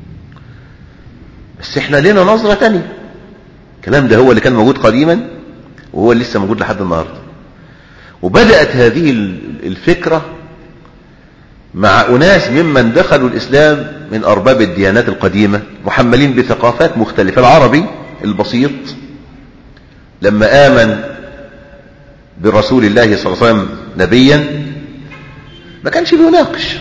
بس احنا لنا نظرة تانية الكلام ده هو اللي كان موجود قديما وهو اللي لسه موجود لحد النهارده وبدأت هذه الفكرة مع أناس ممن دخلوا الإسلام من أرباب الديانات القديمة محملين بثقافات مختلفة العربي البسيط لما آمن برسول الله صلى الله عليه وسلم نبيا ما كانش بيناقش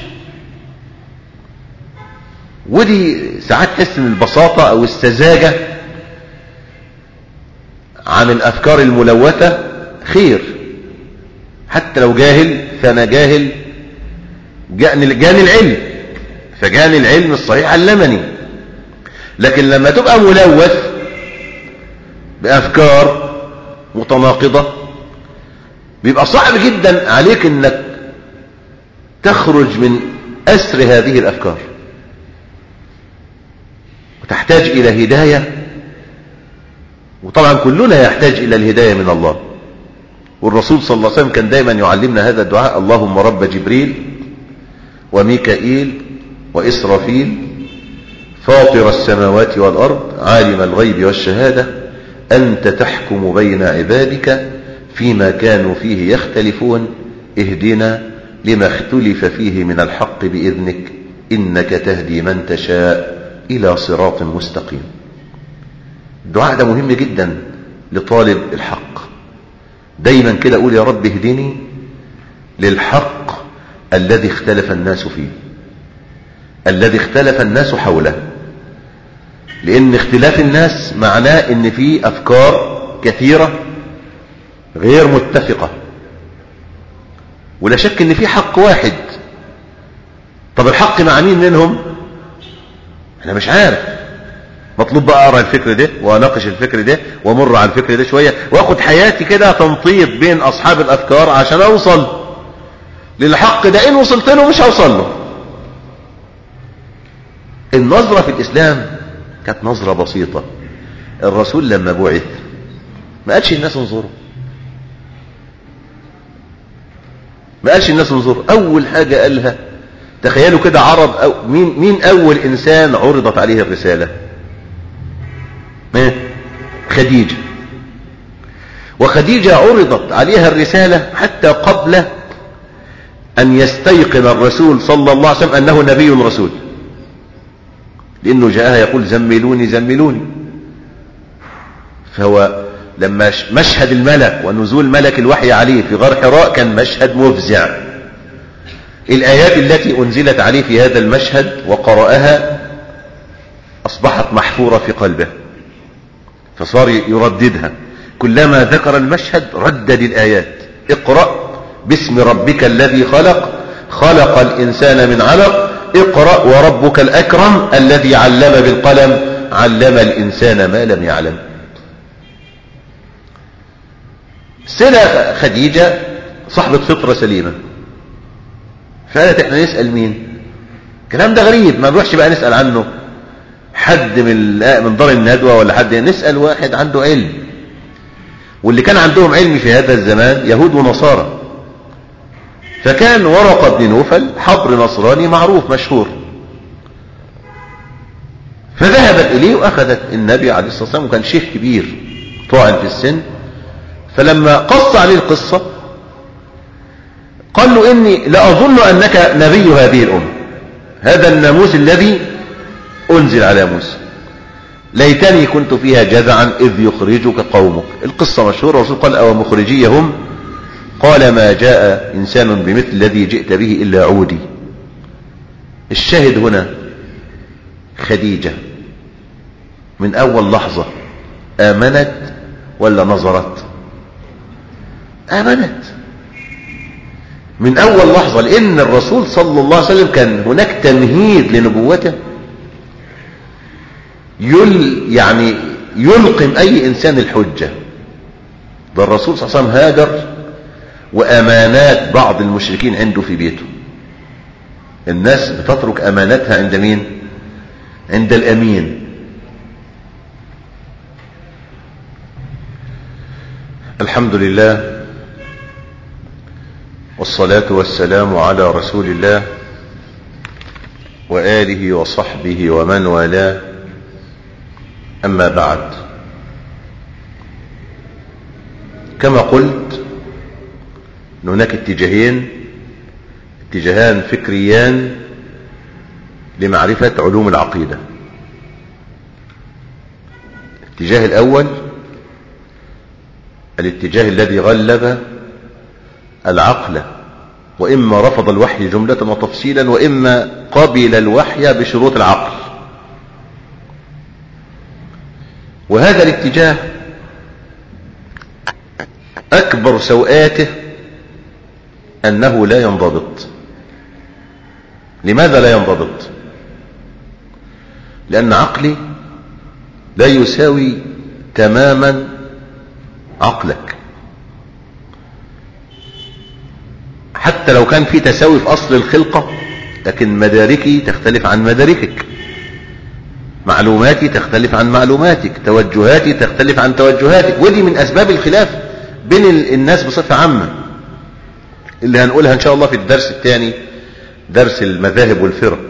ودي ساعات تحس من البساطة أو السذاجة عن الأفكار الملوثة خير حتى لو جاهل فأنا جاهل جاني جاني العلم فجاني العلم الصحيح علمني لكن لما تبقى ملوث بأفكار متناقضة بيبقى صعب جدا عليك انك تخرج من أسر هذه الأفكار وتحتاج إلى هداية وطبعا كلنا يحتاج إلى الهداية من الله والرسول صلى الله عليه وسلم كان دايما يعلمنا هذا الدعاء اللهم رب جبريل وميكائيل وإسرافيل فاطر السماوات والأرض عالم الغيب والشهادة أنت تحكم بين عبادك فيما كانوا فيه يختلفون اهدنا لما اختلف فيه من الحق بإذنك إنك تهدي من تشاء إلى صراط مستقيم الدعاء ده مهم جدا لطالب الحق دايما كده أقول يا رب اهدني للحق الذي اختلف الناس فيه الذي اختلف الناس حوله لأن اختلاف الناس معناه ان في أفكار كثيرة غير متفقة ولا شك ان في حق واحد طب الحق مع مين منهم انا مش عارف مطلوب بقى اقرا الفكر ده واناقش الفكر ده وامر على الفكر ده شويه واخد حياتي كده تنطيط بين اصحاب الافكار عشان اوصل للحق ده ان وصلت له مش هوصل له النظره في الاسلام كانت نظره بسيطه الرسول لما بعث ما قالش الناس انظروا ما قالش الناس انظروا اول حاجه قالها تخيلوا كده عرض أو مين مين اول انسان عرضت عليه الرساله ما خديجه وخديجه عرضت عليها الرساله حتى قبل ان يستيقن الرسول صلى الله عليه وسلم انه نبي رسول لانه جاءها يقول زملوني زملوني فهو لما مشهد الملك ونزول ملك الوحي عليه في غار حراء كان مشهد مفزع الآيات التي أنزلت عليه في هذا المشهد وقرأها أصبحت محفورة في قلبه فصار يرددها كلما ذكر المشهد ردد الآيات اقرأ باسم ربك الذي خلق خلق الإنسان من علق اقرأ وربك الأكرم الذي علم بالقلم علم الإنسان ما لم يعلم سيدة خديجة صاحبة فطرة سليمة فقالت احنا نسأل مين الكلام ده غريب ما نروحش بقى نسأل عنه حد من من دار الندوة ولا حد نسأل واحد عنده علم واللي كان عندهم علم في هذا الزمان يهود ونصارى فكان ورقة بن نوفل حبر نصراني معروف مشهور فذهبت إليه وأخذت النبي عليه الصلاة والسلام وكان شيخ كبير طاعن في السن فلما قص عليه القصة قال له إني لأظن أنك نبي هذه الأمة هذا الناموس الذي أنزل على موسى ليتني كنت فيها جذعا إذ يخرجك قومك القصة مشهورة الرسول قال أو مخرجيهم قال ما جاء إنسان بمثل الذي جئت به إلا عودي الشاهد هنا خديجة من أول لحظة آمنت ولا نظرت آمنت من أول لحظة لأن الرسول صلى الله عليه وسلم كان هناك تمهيد لنبوته يل يعني يلقم أي إنسان الحجة ده الرسول صلى الله عليه وسلم هاجر وأمانات بعض المشركين عنده في بيته الناس بتترك أماناتها عند مين عند الأمين الحمد لله والصلاة والسلام على رسول الله وآله وصحبه ومن والاه أما بعد كما قلت أن هناك اتجاهين اتجاهان فكريان لمعرفة علوم العقيدة الاتجاه الأول الاتجاه الذي غلب العقل وإما رفض الوحي جملة وتفصيلا وإما قبل الوحي بشروط العقل وهذا الاتجاه أكبر سوءاته أنه لا ينضبط لماذا لا ينضبط لأن عقلي لا يساوي تماما عقلك حتى لو كان في تساوي في أصل الخلقة لكن مداركي تختلف عن مداركك معلوماتي تختلف عن معلوماتك توجهاتي تختلف عن توجهاتك ودي من أسباب الخلاف بين الناس بصفة عامة اللي هنقولها إن شاء الله في الدرس الثاني درس المذاهب والفرق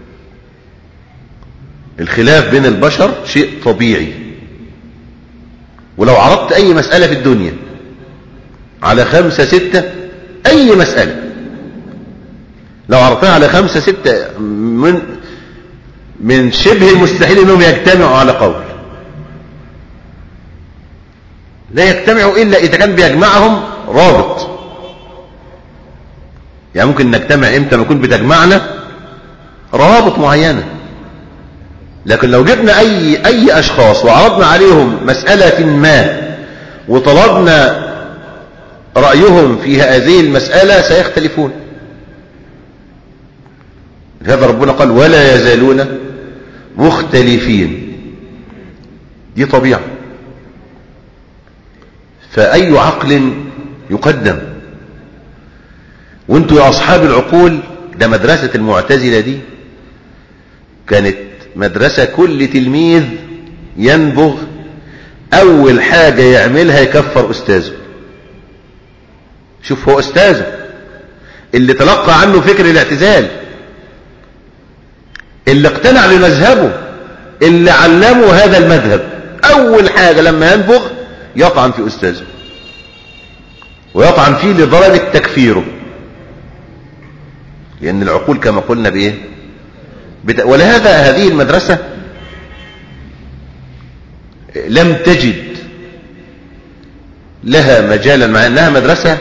الخلاف بين البشر شيء طبيعي ولو عرضت أي مسألة في الدنيا على خمسة ستة أي مسألة لو عرضتها على خمسة ستة من من شبه المستحيل انهم يجتمعوا على قول لا يجتمعوا الا اذا كان بيجمعهم رابط يعني ممكن نجتمع امتى نكون بتجمعنا روابط معينة لكن لو جبنا اي اي اشخاص وعرضنا عليهم مسألة ما وطلبنا رأيهم في هذه المسألة سيختلفون هذا ربنا قال ولا يزالون مختلفين دي طبيعة فأي عقل يقدم وانتوا يا أصحاب العقول ده مدرسة المعتزلة دي كانت مدرسة كل تلميذ ينبغ أول حاجة يعملها يكفر أستاذه شوف هو أستاذه اللي تلقى عنه فكر الاعتزال اللي اقتنع بمذهبه اللي علمه هذا المذهب أول حاجة لما ينبغ يطعن في أستاذه ويطعن فيه لدرجة تكفيره لأن العقول كما قلنا بإيه بت... ولهذا هذه المدرسة لم تجد لها مجالا مع أنها مدرسة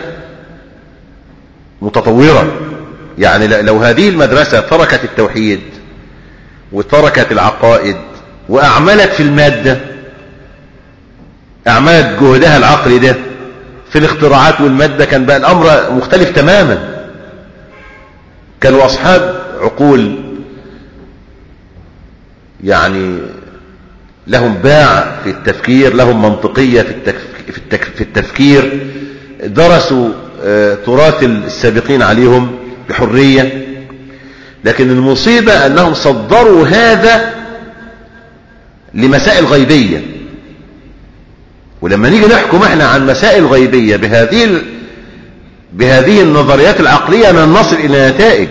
متطورة يعني لو هذه المدرسة تركت التوحيد وتركت العقائد وأعملت في المادة أعملت جهدها العقلي ده في الاختراعات والمادة كان بقى الأمر مختلف تماما كانوا أصحاب عقول يعني لهم باع في التفكير لهم منطقية في, في التفكير درسوا تراث السابقين عليهم بحرية لكن المصيبة أنهم صدروا هذا لمسائل غيبية ولما نيجي نحكم احنا عن مسائل غيبية بهذه بهذه النظريات العقلية لن نصل إلى نتائج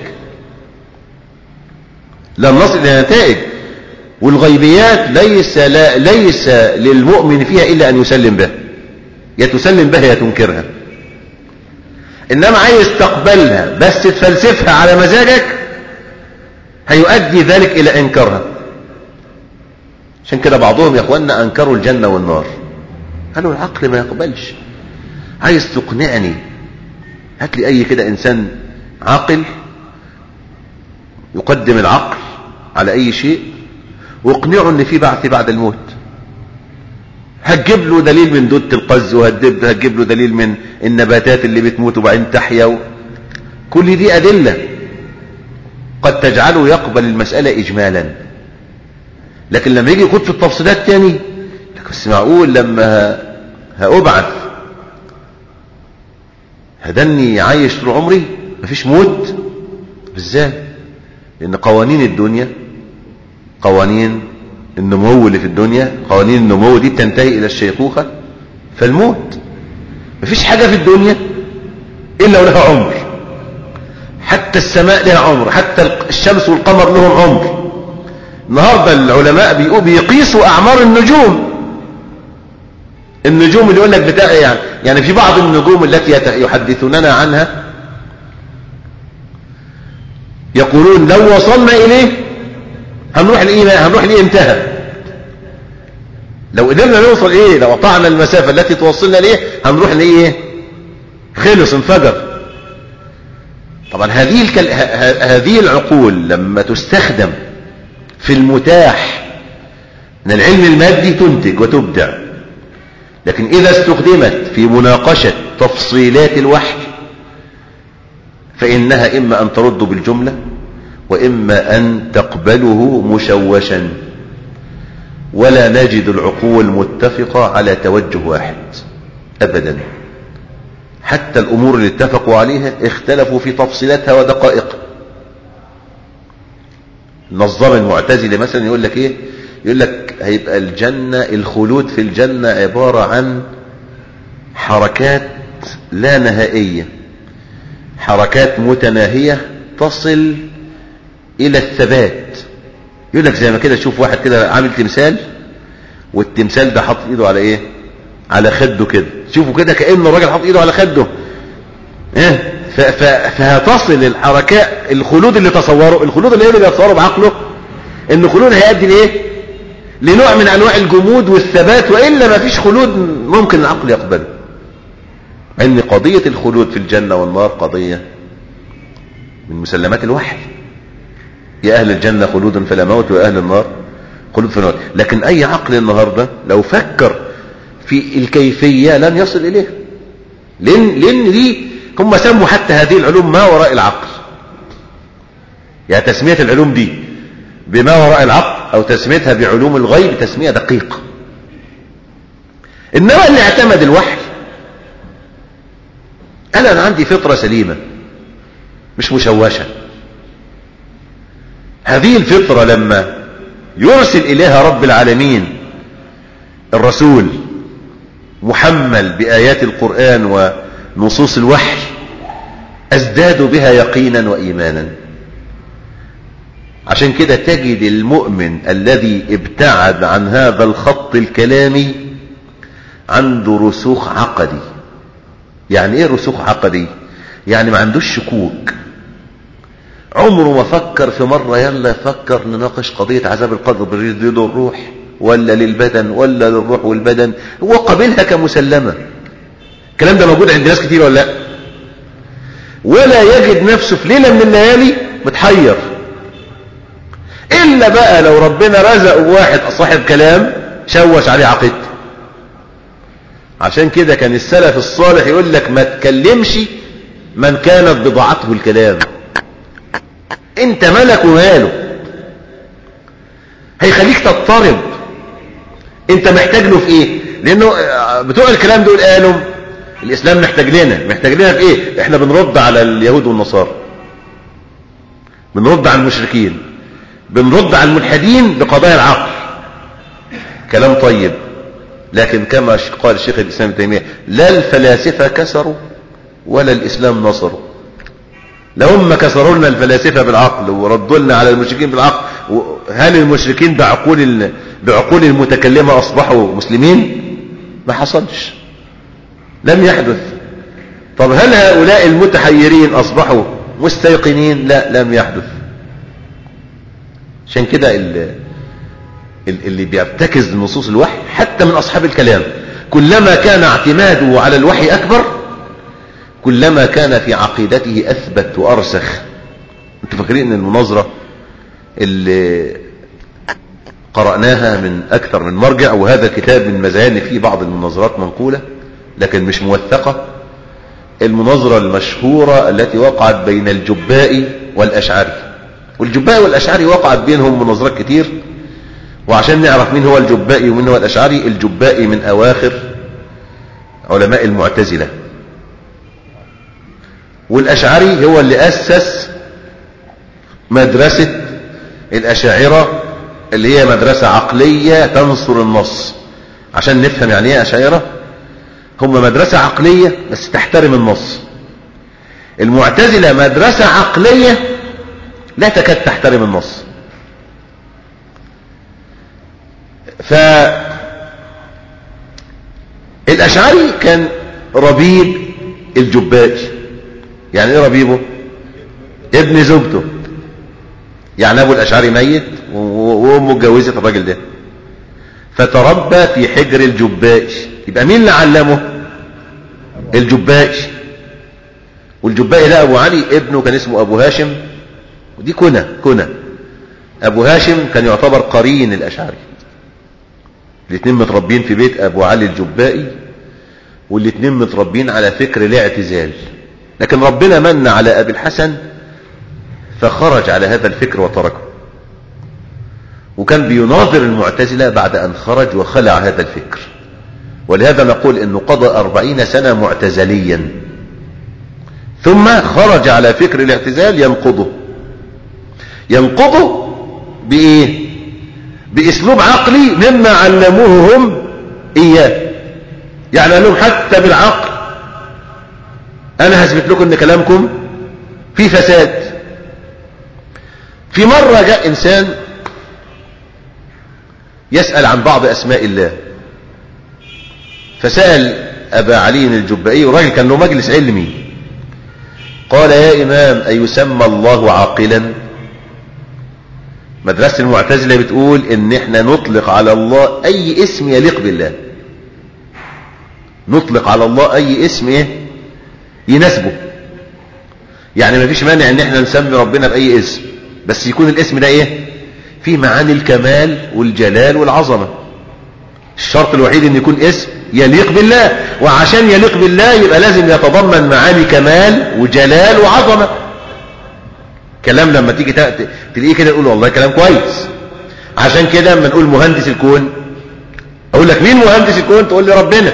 لن نصل إلى نتائج والغيبيات ليس لا ليس للمؤمن فيها إلا أن يسلم بها يا تسلم بها يا تنكرها إنما عايز تقبلها بس تفلسفها على مزاجك هيؤدي ذلك إلى إنكارها عشان كده بعضهم يا أخوانا أنكروا الجنة والنار قالوا العقل ما يقبلش عايز تقنعني هات لي أي كده إنسان عاقل يقدم العقل على أي شيء واقنعه ان في بعث بعد الموت هتجيب له دليل من دودة القز وهتجيب له دليل من النباتات اللي بتموت وبعدين تحيا و... كل دي أدلة قد تجعله يقبل المسألة إجمالا لكن لما يجي يخد في التفصيلات تاني لك بس معقول لما هأبعث هدني عايش طول عمري مفيش موت ازاي لأن قوانين الدنيا قوانين النمو اللي في الدنيا قوانين النمو دي بتنتهي إلى الشيخوخة فالموت مفيش حاجة في الدنيا إلا ولها عمر حتى السماء لها عمر حتى الشمس والقمر لهم عمر النهاردة العلماء بيقوا بيقيسوا أعمار النجوم النجوم اللي يقول لك بتاع يعني يعني في بعض النجوم التي يحدثوننا عنها يقولون لو وصلنا إليه هنروح لإيه هنروح لإيه انتهى لو قدرنا نوصل إيه لو قطعنا المسافة التي توصلنا لإيه هنروح لإيه خلص انفجر طبعا هذه الكل... هذه العقول لما تستخدم في المتاح من العلم المادي تنتج وتبدع لكن إذا استخدمت في مناقشة تفصيلات الوحي فإنها إما أن ترد بالجملة وإما أن تقبله مشوشا ولا نجد العقول متفقة على توجه واحد أبدا حتى الأمور اللي اتفقوا عليها اختلفوا في تفصيلاتها ودقائقها النظام المعتزلي مثلا يقول لك ايه يقول لك هيبقى الجنة الخلود في الجنة عبارة عن حركات لا نهائية حركات متناهية تصل الى الثبات يقول لك زي ما كده تشوف واحد كده عامل تمثال والتمثال ده حاطط ايده على ايه على خده كده شوفوا كده كأن الراجل حاطط ايده على خده ايه فهتصل الحركات الخلود اللي تصوره الخلود اللي اللي بيتصوره بعقله ان الخلود هيؤدي لايه لنوع من انواع الجمود والثبات والا ما فيش خلود ممكن العقل يقبله ان قضية الخلود في الجنة والنار قضية من مسلمات الوحي يا اهل الجنة خلود فلا موت واهل النار خلود فلا موت لكن اي عقل النهاردة لو فكر في الكيفية لن يصل اليه لان, لأن دي هم سموا حتى هذه العلوم ما وراء العقل يعني تسمية العلوم دي بما وراء العقل او تسميتها بعلوم الغيب تسمية دقيقة انما اللي اعتمد الوحي قال انا عندي فطرة سليمة مش مشوشة هذه الفطرة لما يرسل اليها رب العالمين الرسول محمل بآيات القرآن ونصوص الوحي ازدادوا بها يقينا وإيمانا عشان كده تجد المؤمن الذي ابتعد عن هذا الخط الكلامي عنده رسوخ عقدي يعني ايه رسوخ عقدي يعني ما عندوش شكوك عمره ما فكر في مرة يلا يفكر نناقش قضية عذاب القبر بالريد الروح ولا للبدن ولا للروح والبدن هو قابلها كمسلمة الكلام ده موجود عند ناس كتير ولا لا ولا يجد نفسه في ليلة من الليالي متحير إلا بقى لو ربنا رزقه واحد صاحب كلام شوش عليه عقيدته عشان كده كان السلف الصالح يقول لك ما تكلمش من كانت بضاعته الكلام انت ملك وماله هيخليك تضطرب انت محتاج له في ايه لانه بتوع الكلام دول قالوا الاسلام محتاج لنا محتاج لنا في ايه احنا بنرد على اليهود والنصارى بنرد على المشركين بنرد على الملحدين بقضايا العقل كلام طيب لكن كما قال الشيخ الإسلام ابن تيمية لا الفلاسفة كسروا ولا الإسلام نصروا لو هم كسروا لنا الفلاسفة بالعقل وردوا لنا على المشركين بالعقل هل المشركين بعقول بعقول المتكلمة أصبحوا مسلمين ما حصلش لم يحدث طب هل هؤلاء المتحيرين أصبحوا مستيقنين لا لم يحدث عشان كده اللي بيرتكز نصوص الوحي حتى من أصحاب الكلام كلما كان اعتماده على الوحي أكبر كلما كان في عقيدته أثبت وأرسخ انتوا فاكرين ان المناظرة اللي قرأناها من أكثر من مرجع وهذا الكتاب من مزايا فيه بعض المناظرات منقولة لكن مش موثقة المناظرة المشهورة التي وقعت بين الجبائي والأشعري والجبائي والأشعري وقعت بينهم مناظرات كتير وعشان نعرف مين هو الجبائي ومين هو الأشعري الجبائي من أواخر علماء المعتزلة والأشعري هو اللي أسس مدرسة الأشاعرة اللي هي مدرسة عقلية تنصر النص عشان نفهم يعني ايه أشاعرة هم مدرسة عقلية بس تحترم النص المعتزلة مدرسة عقلية لا تكاد تحترم النص ف الأشعري كان ربيب الجبائي يعني ايه ربيبه ابن زوجته يعني ابو الاشعري ميت وامه اتجوزت الراجل ده فتربى في حجر الجبائي يبقى مين اللي علمه الجبائي والجبائي ده ابو علي ابنه كان اسمه ابو هاشم ودي كنى كنى ابو هاشم كان يعتبر قرين الاشعري الاثنين متربين في بيت ابو علي الجبائي والاتنين متربين على فكر الاعتزال لكن ربنا من على أبي الحسن فخرج على هذا الفكر وتركه وكان بيناظر المعتزلة بعد أن خرج وخلع هذا الفكر ولهذا نقول أنه قضى أربعين سنة معتزليا ثم خرج على فكر الاعتزال ينقضه ينقضه بإيه بأسلوب عقلي مما علموه هم إياه يعني قال لهم حتى بالعقل أنا هثبت لكم أن كلامكم في فساد في مرة جاء إنسان يسأل عن بعض أسماء الله فسأل أبا علي الجبائي وراجل كان له مجلس علمي قال يا إمام أيسمى الله عاقلا مدرسة المعتزلة بتقول إن إحنا نطلق على الله أي اسم يليق بالله نطلق على الله أي اسم إيه يناسبه يعني ما فيش مانع إن إحنا نسمي ربنا بأي اسم بس يكون الاسم ده إيه فيه معاني الكمال والجلال والعظمة الشرط الوحيد ان يكون اسم يليق بالله وعشان يليق بالله يبقى لازم يتضمن معاني كمال وجلال وعظمة كلام لما تيجي تلاقيه كده تقول والله كلام كويس عشان كده لما نقول مهندس الكون اقول لك مين مهندس الكون تقول لي ربنا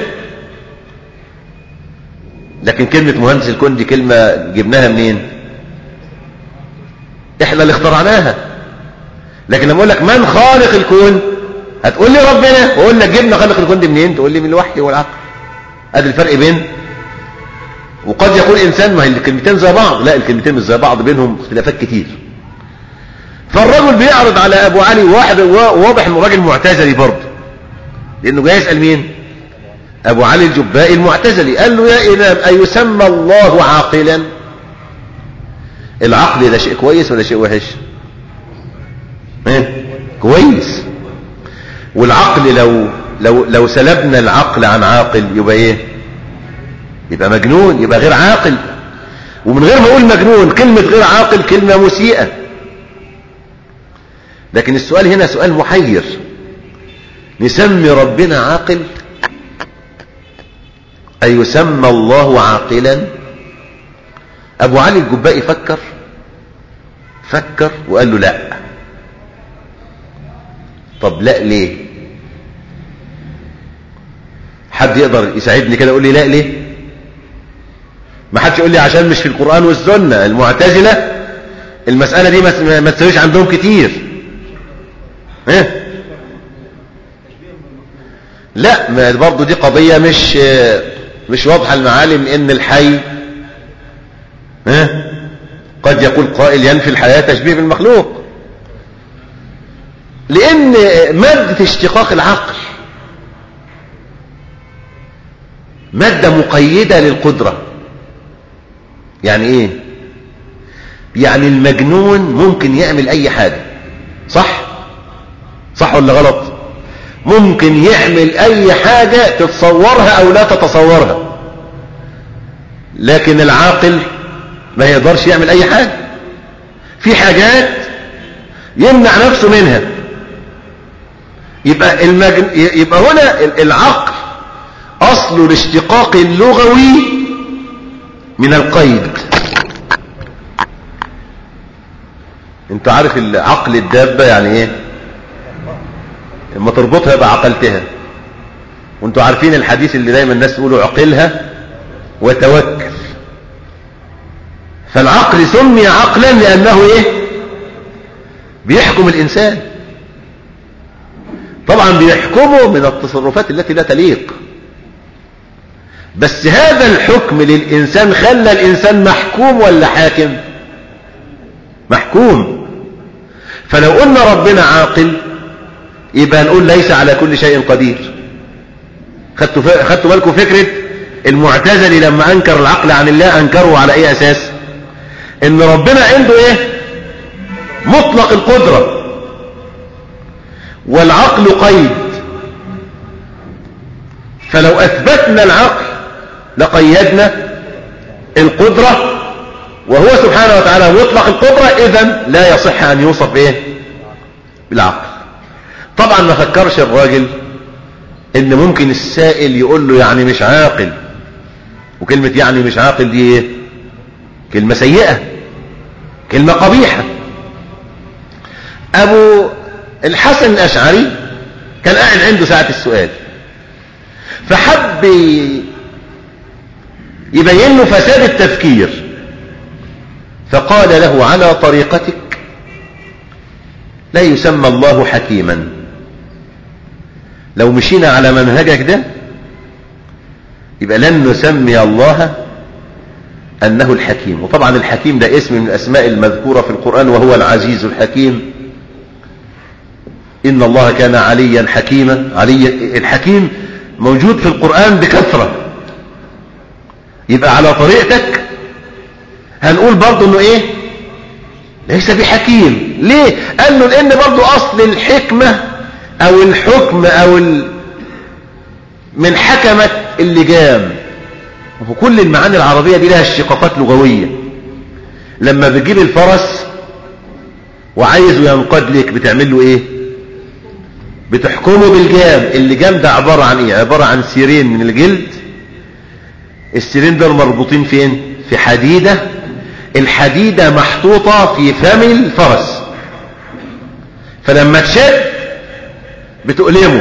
لكن كلمة مهندس الكون دي كلمة جبناها منين احنا اللي اخترعناها لكن لما اقول لك من خالق الكون هتقول لي ربنا واقول لك جبنا خالق الكون دي منين تقول لي من الوحي والعقل ادي الفرق بين وقد يقول انسان ما هي الكلمتين زي بعض لا الكلمتين مش زي بعض بينهم اختلافات كتير فالرجل بيعرض على ابو علي واحد واضح انه راجل معتزلي برضه لانه جاي يسال مين ابو علي الجبائي المعتزلي قال له يا امام ايسمى الله عاقلا العقل ده شيء كويس ولا شيء وحش ايه كويس والعقل لو لو لو سلبنا العقل عن عاقل يبقى ايه يبقى مجنون يبقى غير عاقل ومن غير ما اقول مجنون كلمة غير عاقل كلمة مسيئة لكن السؤال هنا سؤال محير نسمي ربنا عاقل أي يسمى الله عاقلا أبو علي الجبائي فكر فكر وقال له لا طب لا ليه حد يقدر يساعدني كده يقول لي لا ليه ما حدش يقول لي عشان مش في القرآن والسنة المعتزلة المسألة دي ما تسويش عندهم كتير ايه لا ما برضه دي قضية مش مش واضحة المعالم ان الحي ها قد يقول قائل ينفي الحياة تشبيه بالمخلوق لان مادة اشتقاق العقل مادة مقيدة للقدرة يعني ايه يعني المجنون ممكن يعمل اي حاجة صح صح ولا غلط ممكن يعمل اي حاجة تتصورها او لا تتصورها لكن العاقل ما يقدرش يعمل اي حاجة في حاجات يمنع نفسه منها يبقى المجن... يبقى هنا العقل اصل الاشتقاق اللغوي من القيد انت عارف العقل الدابة يعني ايه لما تربطها بعقلتها وانتوا عارفين الحديث اللي دايما الناس تقولوا عقلها وتوكل فالعقل سمي عقلا لانه ايه بيحكم الانسان طبعا بيحكمه من التصرفات التي لا تليق بس هذا الحكم للإنسان خلى الإنسان محكوم ولا حاكم محكوم فلو قلنا ربنا عاقل يبقى نقول ليس على كل شيء قدير خدتوا ف... خدتوا بالكم فكرة المعتزلي لما أنكر العقل عن الله أنكره على أي أساس إن ربنا عنده إيه مطلق القدرة والعقل قيد فلو أثبتنا العقل لقيدنا القدرة وهو سبحانه وتعالى مطلق القدرة إذا لا يصح أن يوصف إيه بالعقل طبعا ما فكرش الراجل إن ممكن السائل يقول له يعني مش عاقل وكلمة يعني مش عاقل دي ايه كلمة سيئة كلمة قبيحة ابو الحسن الاشعري كان قاعد عنده ساعة السؤال فحب يبين له فساد التفكير فقال له على طريقتك لا يسمى الله حكيما لو مشينا على منهجك ده يبقى لن نسمي الله أنه الحكيم وطبعا الحكيم ده اسم من الأسماء المذكورة في القرآن وهو العزيز الحكيم إن الله كان عليا حكيما علي الحكيم موجود في القرآن بكثرة يبقى على طريقتك هنقول برضه انه ايه ليس بحكيم ليه قال له لان برضه اصل الحكمة او الحكم او ال... من حكمة اللجام وهو كل المعاني العربية دي لها اشتقاقات لغوية لما بتجيب الفرس وعايزه ينقاد لك بتعمل له ايه بتحكمه بالجام اللجام ده عبارة عن ايه عبارة عن سيرين من الجلد السيرين دول مربوطين فين في حديدة الحديدة محطوطة في فم الفرس فلما تشد بتؤلمه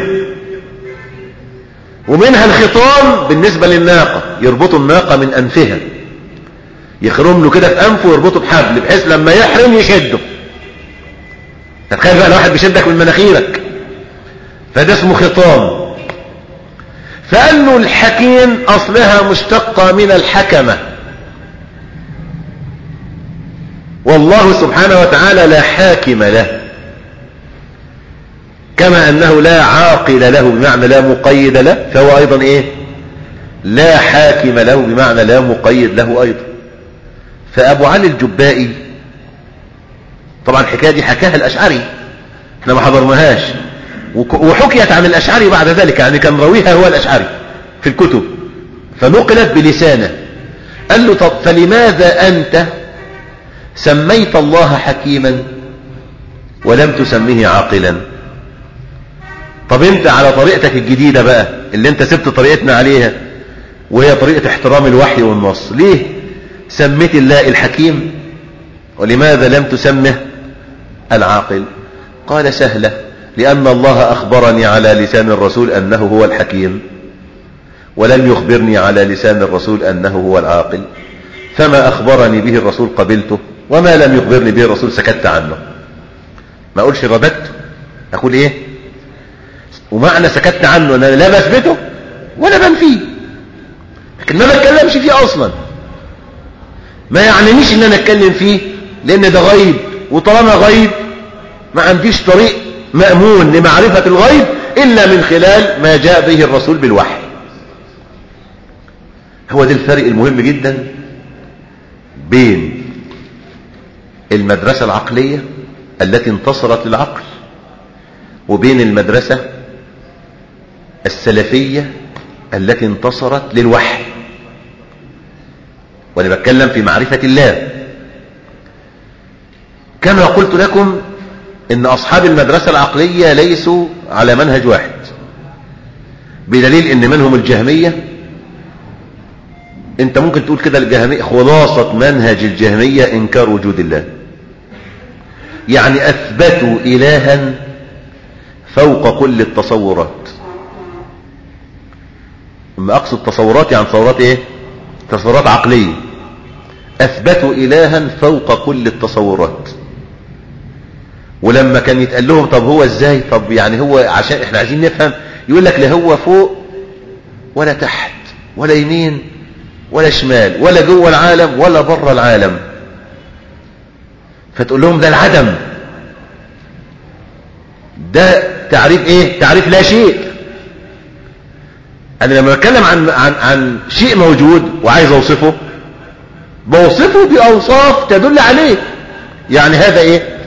ومنها الخطام بالنسبة للناقة يربطوا الناقة من أنفها يخرم له كده في أنفه ويربطه بحبل بحيث لما يحرم يشده تتخيل بقى لو واحد بيشدك من مناخيرك فده اسمه خطام فقال له الحكيم أصلها مشتقة من الحكمة والله سبحانه وتعالى لا حاكم له كما أنه لا عاقل له بمعنى لا مقيد له فهو أيضا إيه لا حاكم له بمعنى لا مقيد له أيضا فأبو علي الجبائي طبعا الحكاية دي حكاها الأشعري احنا ما حضرناهاش وحكيت عن الأشعري بعد ذلك يعني كان رويها هو الأشعري في الكتب فنقلت بلسانه قال له طب فلماذا أنت سميت الله حكيما ولم تسميه عاقلا طب انت على طريقتك الجديدة بقى اللي انت سبت طريقتنا عليها وهي طريقة احترام الوحي والنص ليه سميت الله الحكيم ولماذا لم تسمه العاقل قال سهلة لأن الله أخبرني على لسان الرسول أنه هو الحكيم ولم يخبرني على لسان الرسول أنه هو العاقل فما أخبرني به الرسول قبلته وما لم يخبرني به الرسول سكت عنه ما أقولش رددته أقول إيه ومعنى سكت عنه أن أنا لا بثبته ولا بنفيه لكن ما بتكلمش فيه أصلا ما يعنينيش أن أنا أتكلم فيه لأن ده غيب وطالما غيب ما عنديش طريق مأمون لمعرفة الغيب إلا من خلال ما جاء به الرسول بالوحي هو ده الفرق المهم جدا بين المدرسة العقلية التي انتصرت للعقل وبين المدرسة السلفية التي انتصرت للوحي وانا بتكلم في معرفة الله كما قلت لكم ان اصحاب المدرسة العقلية ليسوا على منهج واحد بدليل ان منهم الجهمية انت ممكن تقول كده الجهمية خلاصة منهج الجهمية انكار وجود الله يعني اثبتوا الها فوق كل التصورات اما اقصد تصورات يعني تصورات ايه تصورات عقلية اثبتوا الها فوق كل التصورات ولما كان يتقال لهم طب هو ازاي طب يعني هو عشان احنا عايزين نفهم يقول لك لا هو فوق ولا تحت ولا يمين ولا شمال ولا جوه العالم ولا بره العالم فتقول لهم ده العدم ده تعريف ايه تعريف لا شيء انا لما بتكلم عن عن عن شيء موجود وعايز اوصفه بوصفه باوصاف تدل عليه يعني هذا ايه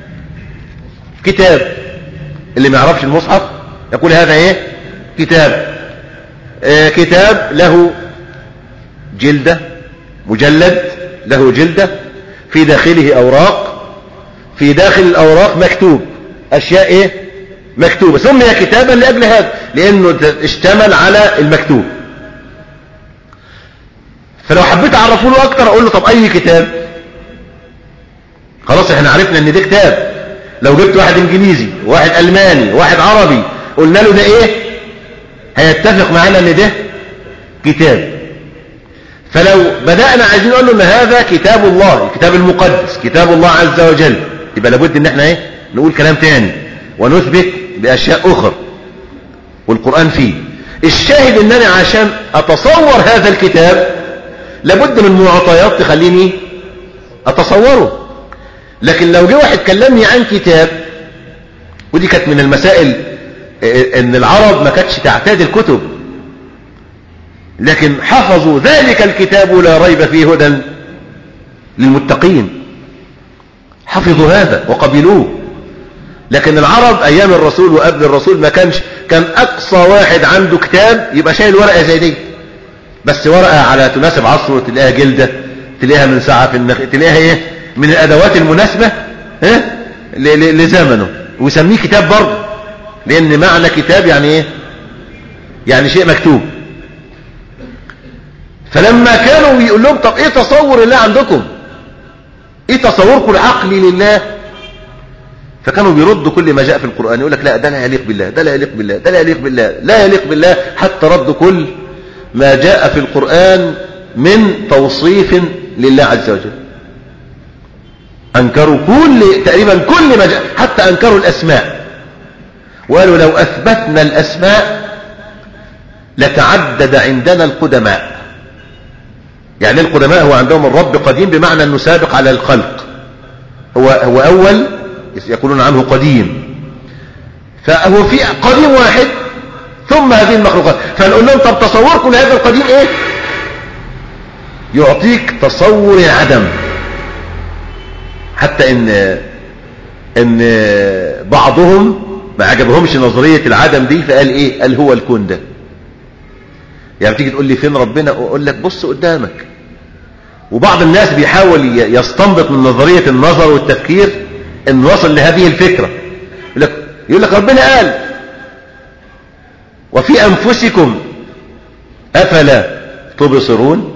كتاب اللي ما يعرفش المصحف يقول هذا ايه كتاب آه كتاب له جلدة مجلد له جلدة في داخله اوراق في داخل الاوراق مكتوب اشياء ايه مكتوبة سمي كتابا لاجل هذا لانه اشتمل على المكتوب فلو حبيت اعرفه له اكتر اقول له طب اي كتاب خلاص احنا عرفنا ان ده كتاب لو جبت واحد انجليزي واحد الماني واحد عربي قلنا له ده ايه هيتفق معانا ان ده كتاب فلو بدأنا عايزين نقول له ان هذا كتاب الله الكتاب المقدس كتاب الله عز وجل يبقى لابد ان احنا ايه نقول كلام تاني ونثبت باشياء اخرى والقرآن فيه الشاهد ان انا عشان اتصور هذا الكتاب لابد من معطيات تخليني اتصوره لكن لو جه واحد كلمني عن كتاب ودي كانت من المسائل ان العرب ما كانتش تعتاد الكتب لكن حفظوا ذلك الكتاب لا ريب فيه هدى للمتقين حفظوا هذا وقبلوه لكن العرب ايام الرسول وقبل الرسول ما كانش كان اقصى واحد عنده كتاب يبقى شايل ورقه زي دي بس ورقه على تناسب عصره تلاقيها جلده تلاقيها من ساعه في النخ تلاقيها ايه من الادوات المناسبه ها لزمنه ويسميه كتاب برضه لان معنى كتاب يعني ايه يعني شيء مكتوب فلما كانوا بيقول لهم طب ايه تصور الله عندكم ايه تصوركم العقلي لله فكانوا بيردوا كل ما جاء في القرآن يقول لك لا ده لا يليق بالله ده لا يليق بالله ده لا يليق بالله لا يليق بالله حتى ردوا كل ما جاء في القرآن من توصيف لله عز وجل أنكروا كل تقريبا كل ما جاء حتى أنكروا الأسماء وقالوا لو أثبتنا الأسماء لتعدد عندنا القدماء يعني القدماء هو عندهم الرب قديم بمعنى أنه سابق على الخلق هو, هو أول يقولون عنه قديم فهو في قديم واحد ثم هذه المخلوقات فنقول لهم طب تصوركم لهذا القديم ايه يعطيك تصور العدم حتى ان ان بعضهم ما عجبهمش نظرية العدم دي فقال ايه قال هو الكون ده يعني تيجي تقول لي فين ربنا اقول لك بص قدامك وبعض الناس بيحاول يستنبط من نظرية النظر والتفكير ان وصل لهذه الفكرة يقول لك, يقول لك ربنا قال وفي انفسكم افلا تبصرون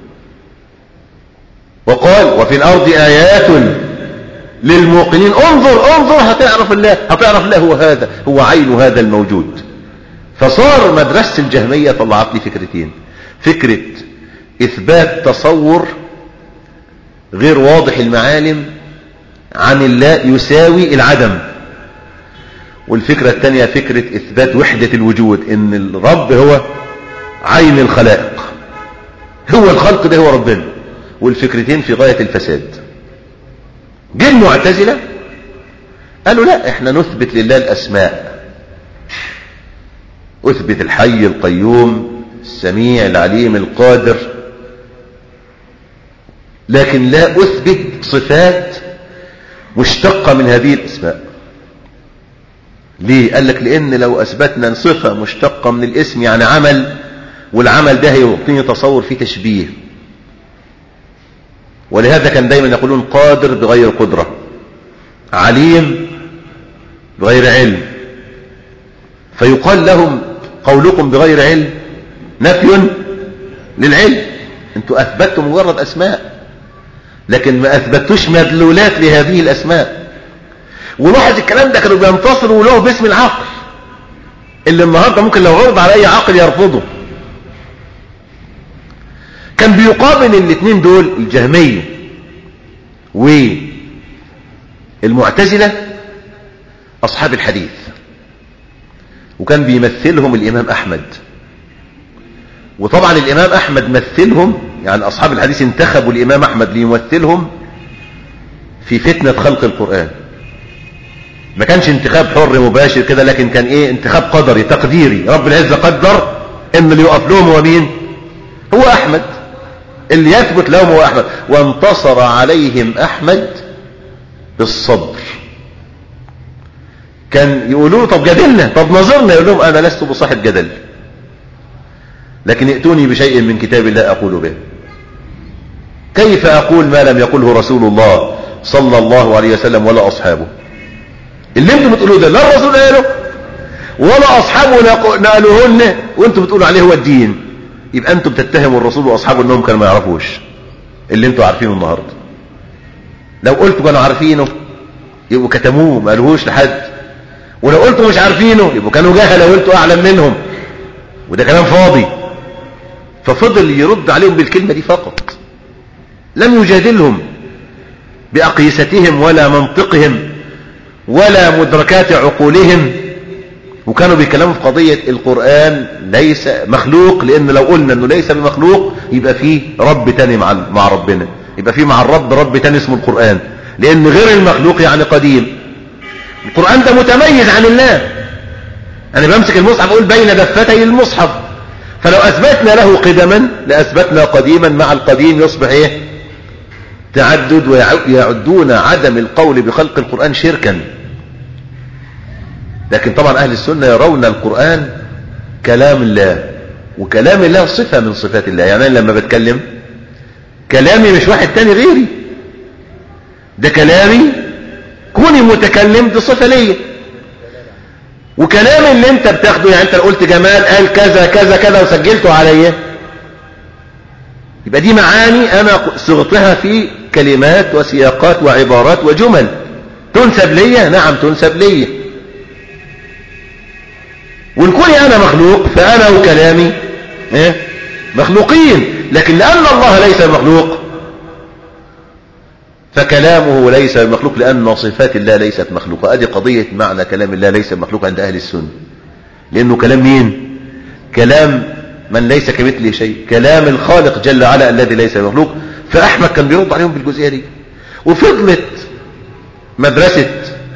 وقال وفي الارض ايات للموقنين انظر انظر هتعرف الله هتعرف الله هو هذا هو عين هذا الموجود فصار مدرسة الجهمية طلعت لي فكرتين فكرة اثبات تصور غير واضح المعالم عن الله يساوي العدم والفكرة الثانية فكرة اثبات وحدة الوجود ان الرب هو عين الخلائق هو الخلق ده هو ربنا والفكرتين في غاية الفساد جه المعتزلة قالوا لا احنا نثبت لله الاسماء اثبت الحي القيوم السميع العليم القادر لكن لا اثبت صفات مشتقة من هذه الاسماء ليه قال لك لان لو اثبتنا صفة مشتقة من الاسم يعني عمل والعمل ده يعطيني تصور فيه تشبيه ولهذا كان دايما يقولون قادر بغير قدرة عليم بغير علم فيقال لهم قولكم بغير علم نفي للعلم انتوا اثبتوا مجرد اسماء لكن ما اثبتوش مدلولات لهذه الاسماء ولاحظ الكلام ده كانوا بينتصروا له باسم العقل اللي النهارده ممكن لو عرض على اي عقل يرفضه كان بيقابل الاثنين دول الجهمية والمعتزلة أصحاب الحديث وكان بيمثلهم الإمام أحمد وطبعا الإمام أحمد مثلهم يعني أصحاب الحديث انتخبوا الإمام أحمد ليمثلهم في فتنة خلق القرآن ما كانش انتخاب حر مباشر كده لكن كان ايه انتخاب قدري تقديري رب العزة قدر ان اللي يقف لهم هو مين هو احمد اللي يثبت لهم هو احمد وانتصر عليهم احمد بالصبر كان يقولوا له طب جدلنا طب نظرنا يقول لهم انا لست بصاحب جدل لكن ائتوني بشيء من كتاب الله اقول به كيف اقول ما لم يقله رسول الله صلى الله عليه وسلم ولا اصحابه اللي انتم بتقولوه ده لا الرسول قاله ولا اصحابه نقلوه لنا وانتم بتقولوا عليه هو الدين يبقى انتم بتتهموا الرسول واصحابه انهم كانوا ما يعرفوش اللي انتم عارفينه النهارده لو قلتوا كانوا عارفينه يبقوا كتموه ما قالوهوش لحد ولو قلتوا مش عارفينه يبقوا كانوا جهله وقلتوا اعلم منهم وده كلام فاضي ففضل يرد عليهم بالكلمه دي فقط لم يجادلهم باقيستهم ولا منطقهم ولا مدركات عقولهم وكانوا بيتكلموا في قضية القرآن ليس مخلوق لأن لو قلنا أنه ليس بمخلوق يبقى فيه رب تاني مع مع ربنا يبقى فيه مع الرب رب تاني اسمه القرآن لأن غير المخلوق يعني قديم القرآن ده متميز عن الله أنا بمسك المصحف أقول بين دفتي المصحف فلو أثبتنا له قدما لأثبتنا قديما مع القديم يصبح إيه تعدد ويعدون عدم القول بخلق القرآن شركا لكن طبعا أهل السنة يرون القرآن كلام الله وكلام الله صفة من صفات الله يعني أنا لما بتكلم كلامي مش واحد تاني غيري ده كلامي كوني متكلم دي صفة ليا وكلام اللي انت بتاخده يعني انت قلت جمال قال كذا كذا كذا وسجلته عليا يبقى دي معاني انا صغتها في كلمات وسياقات وعبارات وجمل تنسب ليا نعم تنسب ليا وان كوني انا مخلوق فانا وكلامي ايه مخلوقين لكن لان الله ليس مخلوق فكلامه ليس مخلوق لان صفات الله ليست مخلوقه ادي قضيه معنى كلام الله ليس مخلوق عند اهل السنه لانه كلام مين كلام من ليس كمثله شيء كلام الخالق جل وعلا الذي ليس مخلوق فاحمد كان بيرد عليهم بالجزئيه دي وفضلت مدرسه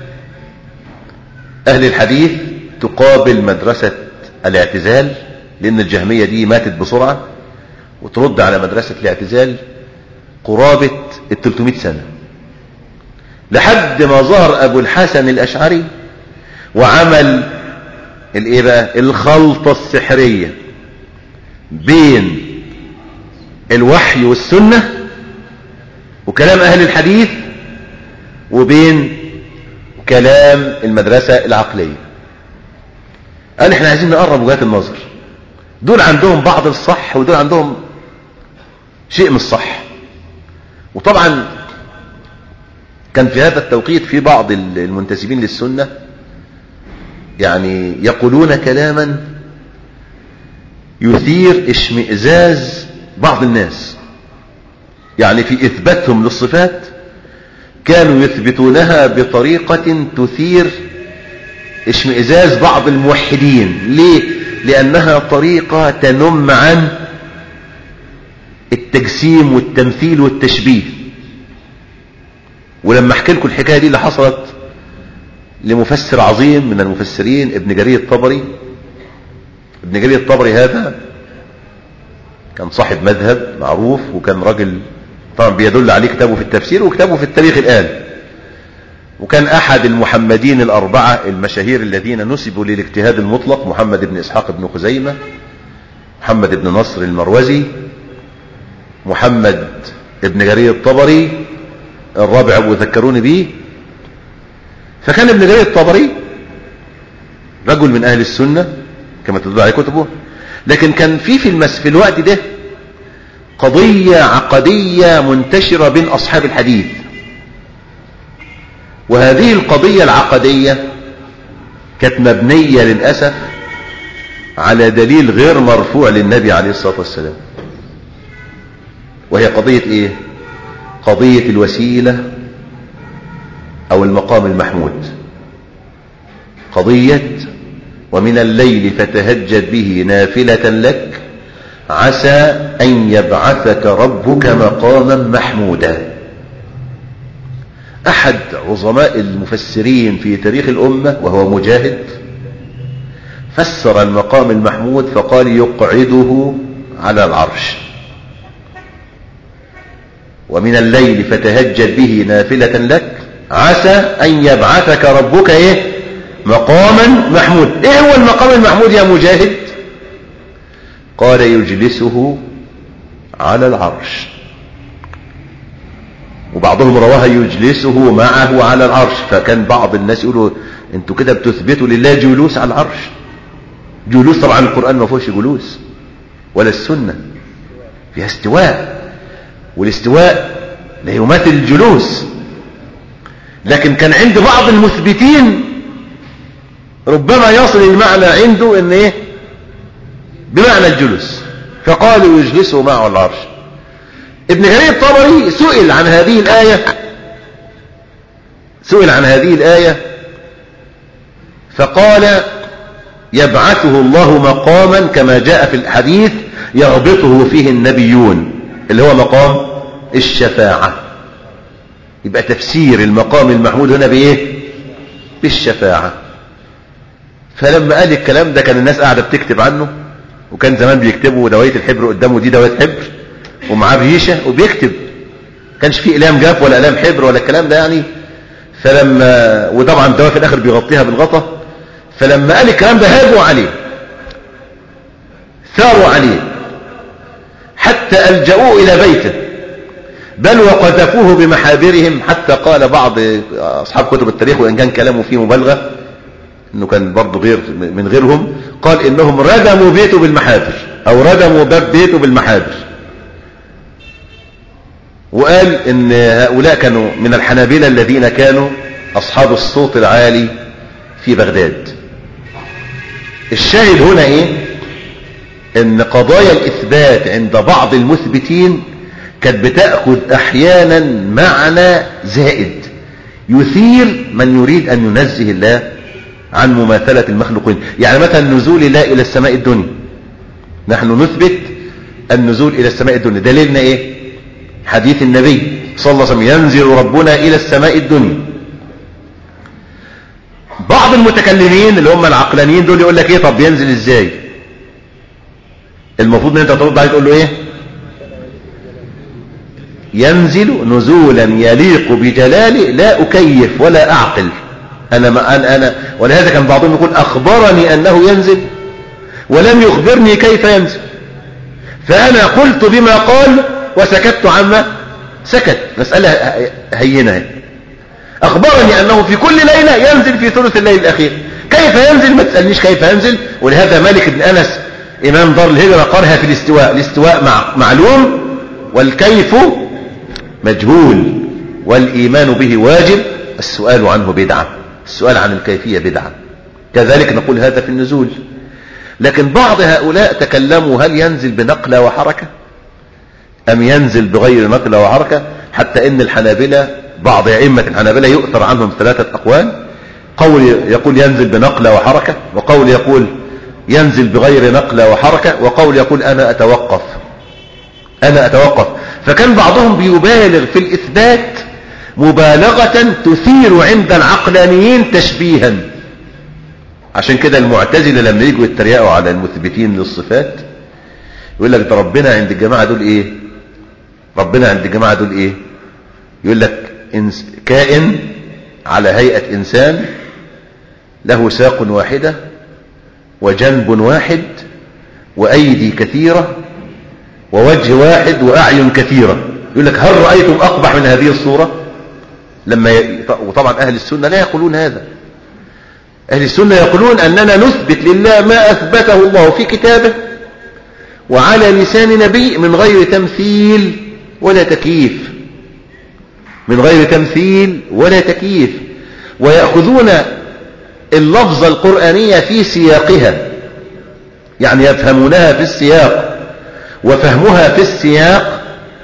اهل الحديث تقابل مدرسة الاعتزال لأن الجهمية دي ماتت بسرعة وترد على مدرسة الاعتزال قرابة ال 300 سنة لحد ما ظهر أبو الحسن الأشعري وعمل الايه بقى الخلطة السحرية بين الوحي والسنة وكلام أهل الحديث وبين كلام المدرسة العقلية قال احنا عايزين نقرب وجهات النظر دول عندهم بعض الصح ودول عندهم شيء من الصح وطبعا كان في هذا التوقيت في بعض المنتسبين للسنة يعني يقولون كلاما يثير اشمئزاز بعض الناس يعني في إثباتهم للصفات كانوا يثبتونها بطريقة تثير اشمئزاز بعض الموحدين ليه لأنها طريقة تنم عن التجسيم والتمثيل والتشبيه ولما احكي لكم الحكاية دي اللي حصلت لمفسر عظيم من المفسرين ابن جرير الطبري ابن جرير الطبري هذا كان صاحب مذهب معروف وكان راجل طبعا بيدل عليه كتابه في التفسير وكتابه في التاريخ الآن وكان أحد المحمدين الأربعة المشاهير الذين نسبوا للاجتهاد المطلق محمد بن إسحاق بن خزيمة محمد بن نصر المروزي محمد بن جرير الطبري الرابع وذكروني به فكان ابن جرير الطبري رجل من أهل السنة كما تدل عليه كتبه لكن كان في في, المس في الوقت ده قضية عقدية منتشرة بين أصحاب الحديث وهذه القضية العقدية كانت مبنية للأسف على دليل غير مرفوع للنبي عليه الصلاة والسلام وهي قضية ايه قضية الوسيلة او المقام المحمود قضية ومن الليل فتهجد به نافلة لك عسى أن يبعثك ربك مقاما محمودا أحد عظماء المفسرين في تاريخ الأمة وهو مجاهد فسر المقام المحمود فقال يقعده على العرش ومن الليل فتهجد به نافلة لك عسى أن يبعثك ربك إيه مقاما محمود إيه هو المقام المحمود يا مجاهد قال يجلسه على العرش وبعضهم رواها يجلسه معه على العرش فكان بعض الناس يقولوا انتوا كده بتثبتوا لله جلوس على العرش جلوس طبعا القرآن ما فيهوش جلوس ولا السنة فيها استواء والاستواء لا يماثل الجلوس لكن كان عند بعض المثبتين ربما يصل المعنى عنده ان ايه بمعنى الجلوس فقالوا يجلسوا معه العرش ابن جرير الطبري سئل عن هذه الآية سئل عن هذه الآية فقال يبعثه الله مقاما كما جاء في الحديث يغبطه فيه النبيون اللي هو مقام الشفاعة يبقى تفسير المقام المحمود هنا بإيه بالشفاعة فلما قال الكلام ده كان الناس قاعدة بتكتب عنه وكان زمان بيكتبوا دواية الحبر قدامه دي دواية حبر ومعاه ريشة وبيكتب كانش فيه إقلام جاف ولا إقلام حبر ولا الكلام ده يعني فلما وطبعا الدواء في الآخر بيغطيها بالغطا فلما قال الكلام ده هاجوا عليه ثاروا عليه حتى ألجأوه إلى بيته بل وقذفوه بمحابرهم حتى قال بعض أصحاب كتب التاريخ وإن كان كلامه فيه مبالغة انه كان برضه غير من غيرهم قال انهم ردموا بيته بالمحابر او ردموا باب بيته بالمحابر وقال ان هؤلاء كانوا من الحنابلة الذين كانوا اصحاب الصوت العالي في بغداد الشاهد هنا ايه ان قضايا الاثبات عند بعض المثبتين كانت بتأخذ احيانا معنى زائد يثير من يريد ان ينزه الله عن مماثلة المخلوقين يعني مثلا نزول الله إلى السماء الدنيا نحن نثبت النزول إلى السماء الدنيا دليلنا إيه حديث النبي صلى الله عليه وسلم ينزل ربنا إلى السماء الدنيا بعض المتكلمين اللي هم العقلانيين دول يقول لك ايه طب ينزل ازاي المفروض ان انت ترد عليه تقول له ايه ينزل نزولا يليق بجلاله لا اكيف ولا اعقل أنا, ما أنا, أنا ولهذا كان بعضهم يقول أخبرني أنه ينزل ولم يخبرني كيف ينزل فأنا قلت بما قال وسكت عما سكت مسألة هينة أخبرني أنه في كل ليلة ينزل في ثلث الليل الأخير كيف ينزل ما تسألنيش كيف ينزل ولهذا مالك بن أنس إمام دار الهجرة قالها في الاستواء الاستواء مع معلوم والكيف مجهول والإيمان به واجب السؤال عنه بدعة السؤال عن الكيفية بدعة كذلك نقول هذا في النزول لكن بعض هؤلاء تكلموا هل ينزل بنقلة وحركة أم ينزل بغير نقلة وحركة حتى إن الحنابلة بعض أئمة الحنابلة يؤثر عنهم ثلاثة أقوال قول يقول ينزل بنقلة وحركة وقول يقول ينزل بغير نقلة وحركة وقول يقول أنا أتوقف أنا أتوقف فكان بعضهم بيبالغ في الإثبات مبالغة تثير عند العقلانيين تشبيها عشان كده المعتزلة لما يجوا يتريقوا على المثبتين للصفات يقول لك ده ربنا عند الجماعة دول ايه ربنا عند الجماعة دول ايه يقول لك إنس كائن على هيئة انسان له ساق واحدة وجنب واحد وايدي كثيرة ووجه واحد واعين كثيرة يقول لك هل رأيتم اقبح من هذه الصورة لما ي... وطبعا أهل السنة لا يقولون هذا أهل السنة يقولون أننا نثبت لله ما أثبته الله في كتابه وعلى لسان نبي من غير تمثيل ولا تكييف من غير تمثيل ولا تكييف ويأخذون اللفظة القرآنية في سياقها يعني يفهمونها في السياق وفهمها في السياق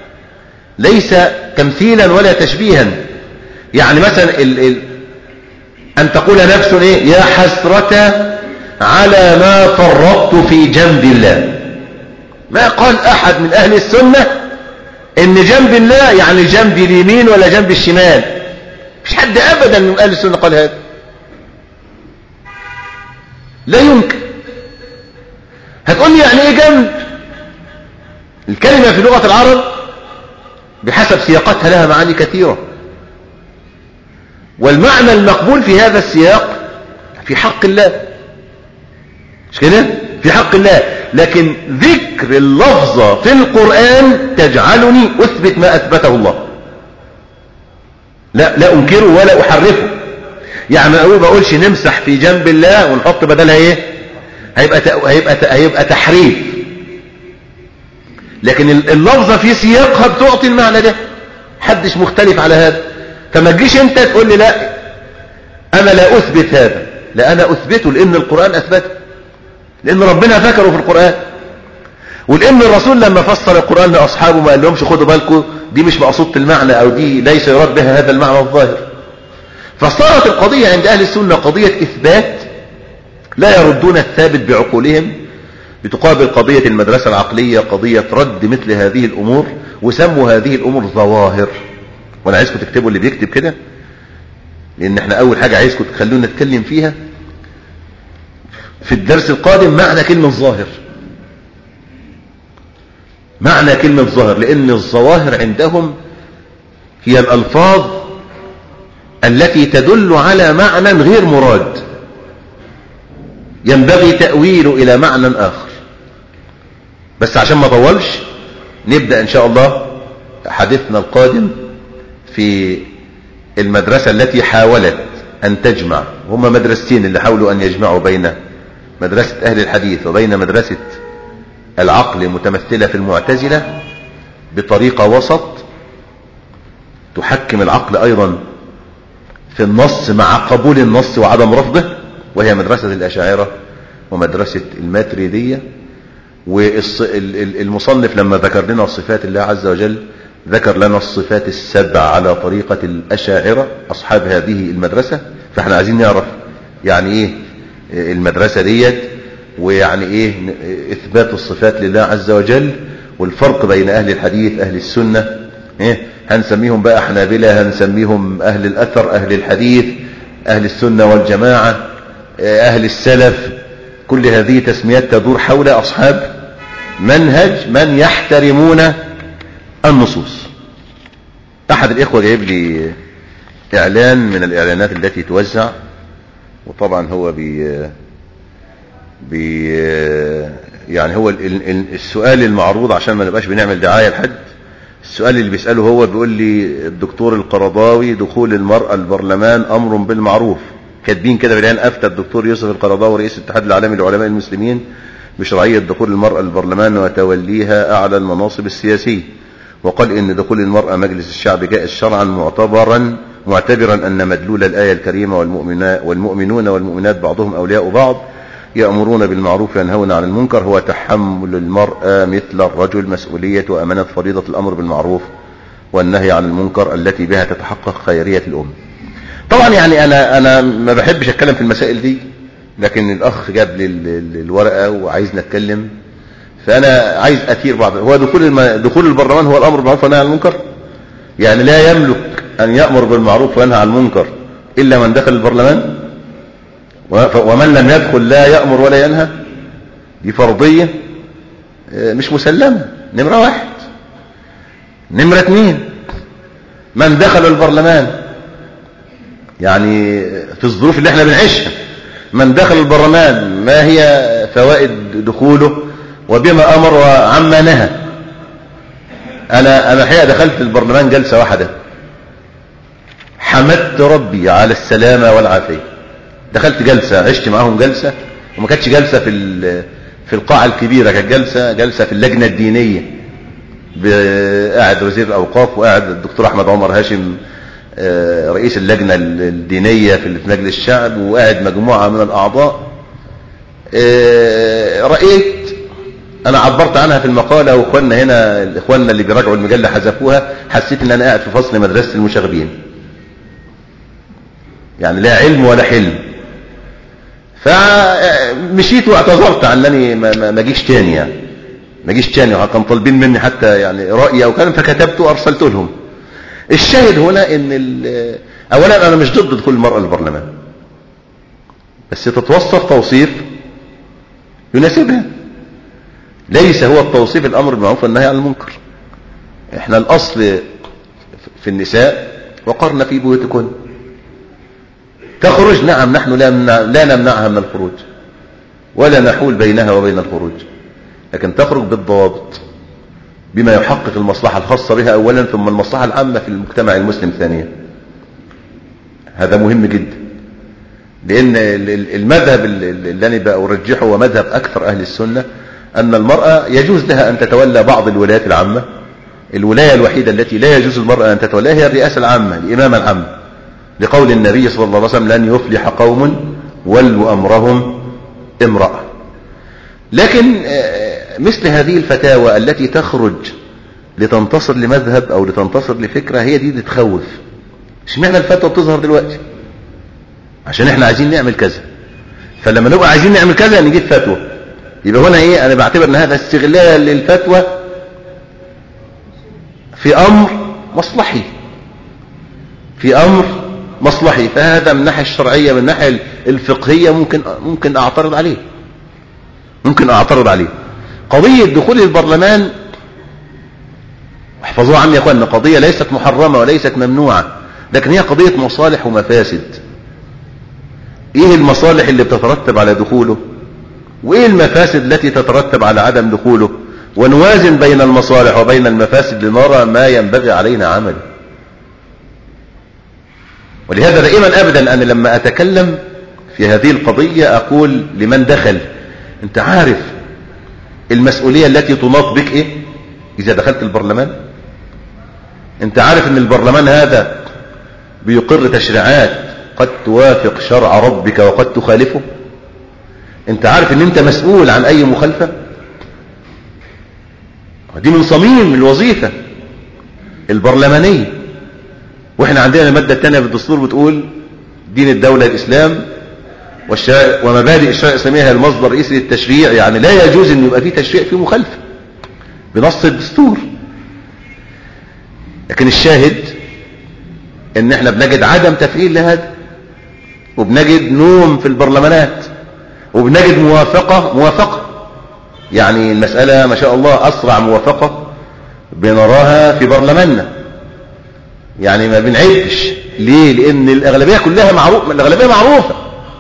ليس تمثيلا ولا تشبيها يعني مثلا ال ال أن تقول نفس إيه يا حسرة على ما فرطت في جنب الله ما قال أحد من أهل السنة إن جنب الله يعني جنب اليمين ولا جنب الشمال مش حد أبدا من أهل السنة قال هذا لا يمكن هتقول لي يعني إيه جنب الكلمة في لغة العرب بحسب سياقتها لها معاني كثيرة والمعنى المقبول في هذا السياق في حق الله مش كده في حق الله لكن ذكر اللفظة في القرآن تجعلني أثبت ما أثبته الله لا لا أنكره ولا أحرفه يعني ما بقولش نمسح في جنب الله ونحط بدلها ايه هيبقى هيبقى هيبقى تحريف لكن اللفظة في سياقها بتعطي المعنى ده حدش مختلف على هذا فما تجيش انت تقول لي لا انا لا اثبت هذا لا انا اثبته لان القرآن اثبته لان ربنا ذكره في القرآن ولان الرسول لما فسر القرآن لاصحابه ما قال لهمش خدوا بالكم دي مش مقصودة المعنى او دي ليس يراد بها هذا المعنى الظاهر فصارت القضية عند اهل السنة قضية اثبات لا يردون الثابت بعقولهم بتقابل قضية المدرسة العقلية قضية رد مثل هذه الامور وسموا هذه الامور ظواهر وانا عايزكم تكتبوا اللي بيكتب كده لان احنا اول حاجة عايزكم تخلونا نتكلم فيها في الدرس القادم معنى كلمة ظاهر معنى كلمة ظاهر لأن الظواهر عندهم هي الألفاظ التي تدل على معنى غير مراد ينبغي تأويله إلى معنى آخر بس عشان ما طولش نبدأ إن شاء الله حديثنا القادم في المدرسة التي حاولت أن تجمع هم مدرستين اللي حاولوا أن يجمعوا بين مدرسة أهل الحديث وبين مدرسة العقل متمثلة في المعتزلة بطريقة وسط تحكم العقل أيضا في النص مع قبول النص وعدم رفضه وهي مدرسة الأشاعرة ومدرسة الماتريدية والمصنف لما ذكر لنا صفات الله عز وجل ذكر لنا الصفات السبع على طريقة الأشاعرة أصحاب هذه المدرسة فاحنا عايزين نعرف يعني ايه المدرسة ديت ويعني ايه اثبات الصفات لله عز وجل والفرق بين اهل الحديث اهل السنة ايه هنسميهم بقى حنابلة هنسميهم اهل الاثر اهل الحديث اهل السنة والجماعة اهل السلف كل هذه تسميات تدور حول اصحاب منهج من يحترمون النصوص احد الاخوة جايب لي اعلان من الاعلانات التي توزع وطبعا هو بي بي يعني هو السؤال المعروض عشان ما نبقاش بنعمل دعاية لحد السؤال اللي بيسأله هو بيقول لي الدكتور القرضاوي دخول المرأة البرلمان أمر بالمعروف كاتبين كده بالعين أفتى الدكتور يوسف القرضاوي رئيس الاتحاد العالمي لعلماء المسلمين بشرعية دخول المرأة البرلمان وتوليها أعلى المناصب السياسية وقال إن دخول المرأة مجلس الشعب جائز شرعا معتبرا معتبرا أن مدلول الآية الكريمة والمؤمنون والمؤمنات بعضهم أولياء بعض يأمرون بالمعروف وينهون عن المنكر هو تحمل المرأة مثل الرجل مسؤولية وأمانة فريضة الأمر بالمعروف والنهي عن المنكر التي بها تتحقق خيرية الأم طبعا يعني أنا, أنا ما بحبش أتكلم في المسائل دي لكن الأخ جاب لي الورقة وعايزنا نتكلم فأنا عايز أثير بعض هو دخول الم... دخول البرلمان هو الأمر بالمعروف والنهي عن المنكر يعني لا يملك أن يأمر بالمعروف وينهى عن المنكر إلا من دخل البرلمان ومن لم يدخل لا يأمر ولا ينهى دي فرضية مش مسلمة نمرة واحد نمرة اثنين من دخل البرلمان يعني في الظروف اللي احنا بنعيشها من دخل البرلمان ما هي فوائد دخوله وبما أمر وعما نهى أنا أنا الحقيقة دخلت البرلمان جلسة واحدة حمدت ربي على السلامة والعافية دخلت جلسة عشت معاهم جلسة وما كانتش جلسة في في القاعة الكبيرة كانت جلسة جلسة في اللجنة الدينية قاعد وزير الأوقاف وقاعد الدكتور أحمد عمر هاشم رئيس اللجنة الدينية في مجلس الشعب وقاعد مجموعة من الأعضاء رأيت أنا عبرت عنها في المقالة وإخواننا هنا إخواننا اللي بيراجعوا المجلة حذفوها حسيت إن أنا قاعد في فصل مدرسة المشاغبين يعني لا علم ولا حلم فمشيت واعتذرت عن انني ما اجيش تاني يعني ما اجيش تاني كان طالبين مني حتى يعني رأي او كلام فكتبت وارسلت لهم الشاهد هنا ان اولا انا مش ضد دخول المرأة للبرلمان بس تتوصف توصيف يناسبها ليس هو التوصيف الامر بالمعروف والنهي عن المنكر احنا الاصل في النساء وقرن في بيوتكن تخرج نعم نحن لا, نمنع لا نمنعها من الخروج ولا نحول بينها وبين الخروج لكن تخرج بالضوابط بما يحقق المصلحة الخاصة بها أولا ثم المصلحة العامة في المجتمع المسلم ثانيا هذا مهم جدا لأن المذهب اللي أنا بأرجحه هو مذهب أكثر أهل السنة أن المرأة يجوز لها أن تتولى بعض الولايات العامة الولاية الوحيدة التي لا يجوز المرأة أن تتولاها هي الرئاسة العامة الإمامة العامة لقول النبي صلى الله عليه وسلم لن يفلح قوم ولوا أمرهم امرأة لكن مثل هذه الفتاوى التي تخرج لتنتصر لمذهب أو لتنتصر لفكرة هي دي اللي تخوف اشمعنى الفتوى بتظهر دلوقتي عشان احنا عايزين نعمل كذا فلما نبقى عايزين نعمل كذا نجيب فتوى يبقى هنا ايه انا بعتبر ان هذا استغلال للفتوى في امر مصلحي في امر مصلحي فهذا من الناحيه الشرعيه من الناحيه الفقهيه ممكن ممكن اعترض عليه ممكن اعترض عليه قضيه دخول البرلمان احفظوها عني يا اخوانا قضيه ليست محرمه وليست ممنوعه لكن هي قضيه مصالح ومفاسد ايه المصالح اللي بتترتب على دخوله وايه المفاسد التي تترتب على عدم دخوله ونوازن بين المصالح وبين المفاسد لنرى ما ينبغي علينا عمله ولهذا دائما ابدا انا لما اتكلم في هذه القضية اقول لمن دخل انت عارف المسؤولية التي تناط بك ايه اذا دخلت البرلمان انت عارف ان البرلمان هذا بيقر تشريعات قد توافق شرع ربك وقد تخالفه انت عارف ان انت مسؤول عن اي مخالفة دي من صميم الوظيفة البرلمانية واحنا عندنا المادة الثانية في الدستور بتقول دين الدولة الاسلام ومبادئ الشريعة الاسلامية هي المصدر الرئيسي للتشريع يعني لا يجوز ان يبقى فيه تشريع فيه مخالفة بنص الدستور لكن الشاهد ان احنا بنجد عدم تفعيل لهذا وبنجد نوم في البرلمانات وبنجد موافقة موافقة يعني المسألة ما شاء الله أسرع موافقة بنراها في برلماننا يعني ما بنعدش ليه لأن الأغلبية كلها معروف الأغلبية معروفة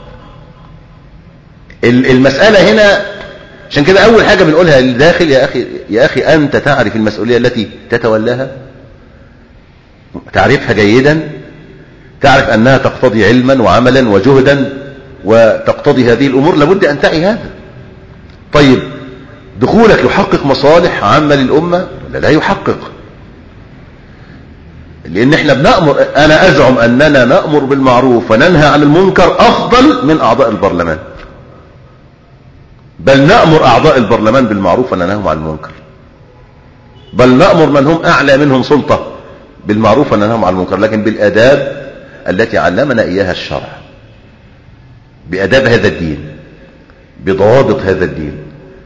المسألة هنا عشان كده أول حاجة بنقولها للداخل يا أخي يا أخي أنت تعرف المسؤولية التي تتولاها تعرفها جيدا تعرف أنها تقتضي علما وعملا وجهدا وتقتضي هذه الأمور لابد أن تعي هذا طيب دخولك يحقق مصالح عامة للأمة ولا لا يحقق لأن احنا بنأمر أنا أزعم أننا نأمر بالمعروف وننهى عن المنكر أفضل من أعضاء البرلمان بل نأمر أعضاء البرلمان بالمعروف وننهاهم عن المنكر بل نأمر من هم أعلى منهم سلطة بالمعروف وننهاهم عن المنكر لكن بالآداب التي علمنا إياها الشرع بأداب هذا الدين بضوابط هذا الدين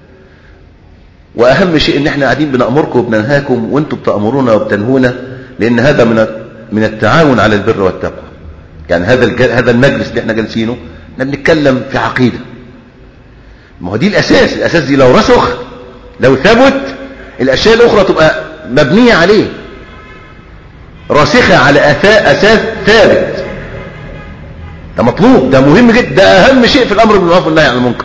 وأهم شيء إن إحنا قاعدين بنأمركم وبننهاكم وأنتم بتأمرونا وبتنهونا لأن هذا من من التعاون على البر والتقوى يعني هذا هذا المجلس اللي إحنا جالسينه احنا بنتكلم في عقيدة ما هو دي الأساس الأساس دي لو رسخ لو ثبت الأشياء الأخرى تبقى مبنية عليه راسخة على أساس ثابت ده مطلوب ده مهم جدا ده أهم شيء في الأمر بالمعروف والنهي عن المنكر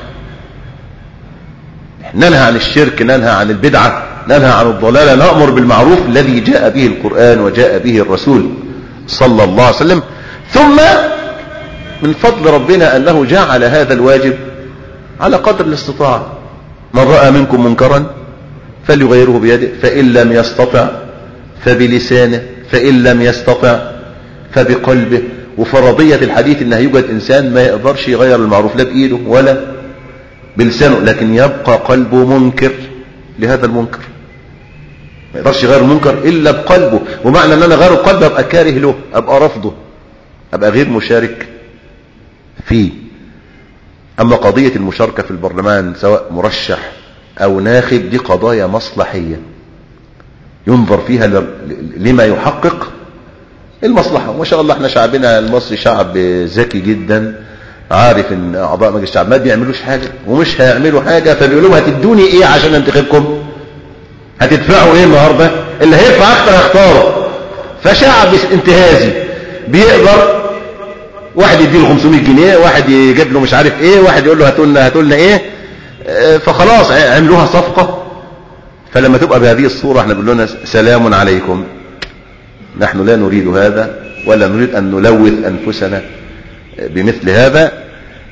ننهى عن الشرك ننهى عن البدعة ننهى عن الضلالة نأمر بالمعروف الذي جاء به القرآن وجاء به الرسول صلى الله عليه وسلم ثم من فضل ربنا أنه جعل هذا الواجب على قدر الاستطاعة من رأى منكم منكرا فليغيره بيده فإن لم يستطع فبلسانه فإن لم يستطع فبقلبه وفرضية الحديث ان يوجد انسان ما يقدرش يغير المعروف لا بايده ولا بلسانه لكن يبقى قلبه منكر لهذا المنكر ما يقدرش يغير المنكر الا بقلبه ومعنى ان انا غير القلب ابقى كاره له ابقى رفضه ابقى غير مشارك فيه اما قضية المشاركة في البرلمان سواء مرشح او ناخب دي قضايا مصلحية ينظر فيها لما يحقق المصلحة وما شاء الله احنا شعبنا المصري شعب ذكي جدا عارف ان اعضاء مجلس الشعب ما بيعملوش حاجة ومش هيعملوا حاجة فبيقولوا هتدوني ايه عشان انتخبكم هتدفعوا ايه النهاردة اللي هيدفع اكتر هيختاره فشعب انتهازي بيقدر واحد يديله 500 جنيه واحد يجيب له مش عارف ايه واحد يقول له هاتوا لنا هاتوا لنا ايه فخلاص عملوها صفقة فلما تبقى بهذه الصورة احنا بنقول لنا سلام عليكم نحن لا نريد هذا ولا نريد أن نلوث أنفسنا بمثل هذا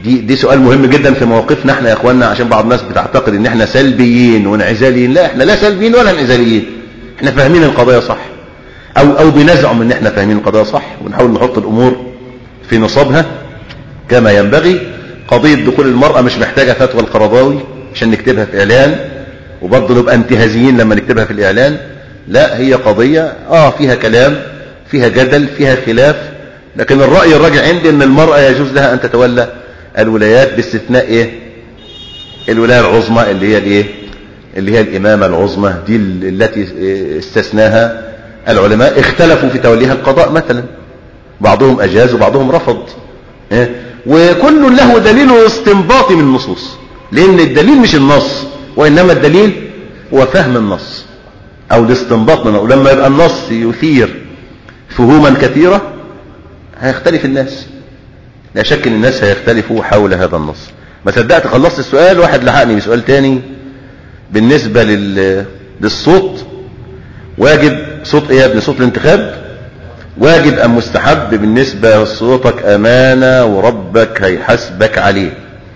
دي دي سؤال مهم جدا في مواقفنا احنا يا اخواننا عشان بعض الناس بتعتقد ان احنا سلبيين وانعزاليين لا احنا لا سلبيين ولا انعزاليين احنا فاهمين القضايا صح او او بنزعم ان احنا فاهمين القضايا صح ونحاول نحط الامور في نصابها كما ينبغي قضية دخول المرأة مش محتاجة فتوى القرضاوي عشان نكتبها في اعلان وبرضه نبقى انتهازيين لما نكتبها في الاعلان لا هي قضية اه فيها كلام فيها جدل فيها خلاف لكن الرأي الراجع عندي ان المرأة يجوز لها ان تتولى الولايات باستثناء ايه الولاية العظمى اللي هي الايه اللي هي الامامة العظمى دي التي استثناها العلماء اختلفوا في توليها القضاء مثلا بعضهم اجاز وبعضهم رفض إيه؟ وكل له دليل استنباطي من النصوص لان الدليل مش النص وانما الدليل هو فهم النص او الاستنباط منه ولما يبقى النص يثير فهوما كثيرة هيختلف الناس لا شك ان الناس هيختلفوا حول هذا النص ما صدقت خلصت السؤال واحد لحقني بسؤال تاني بالنسبة لل... للصوت واجب صوت ايه يا ابني صوت الانتخاب واجب ام مستحب بالنسبة لصوتك امانة وربك هيحاسبك عليه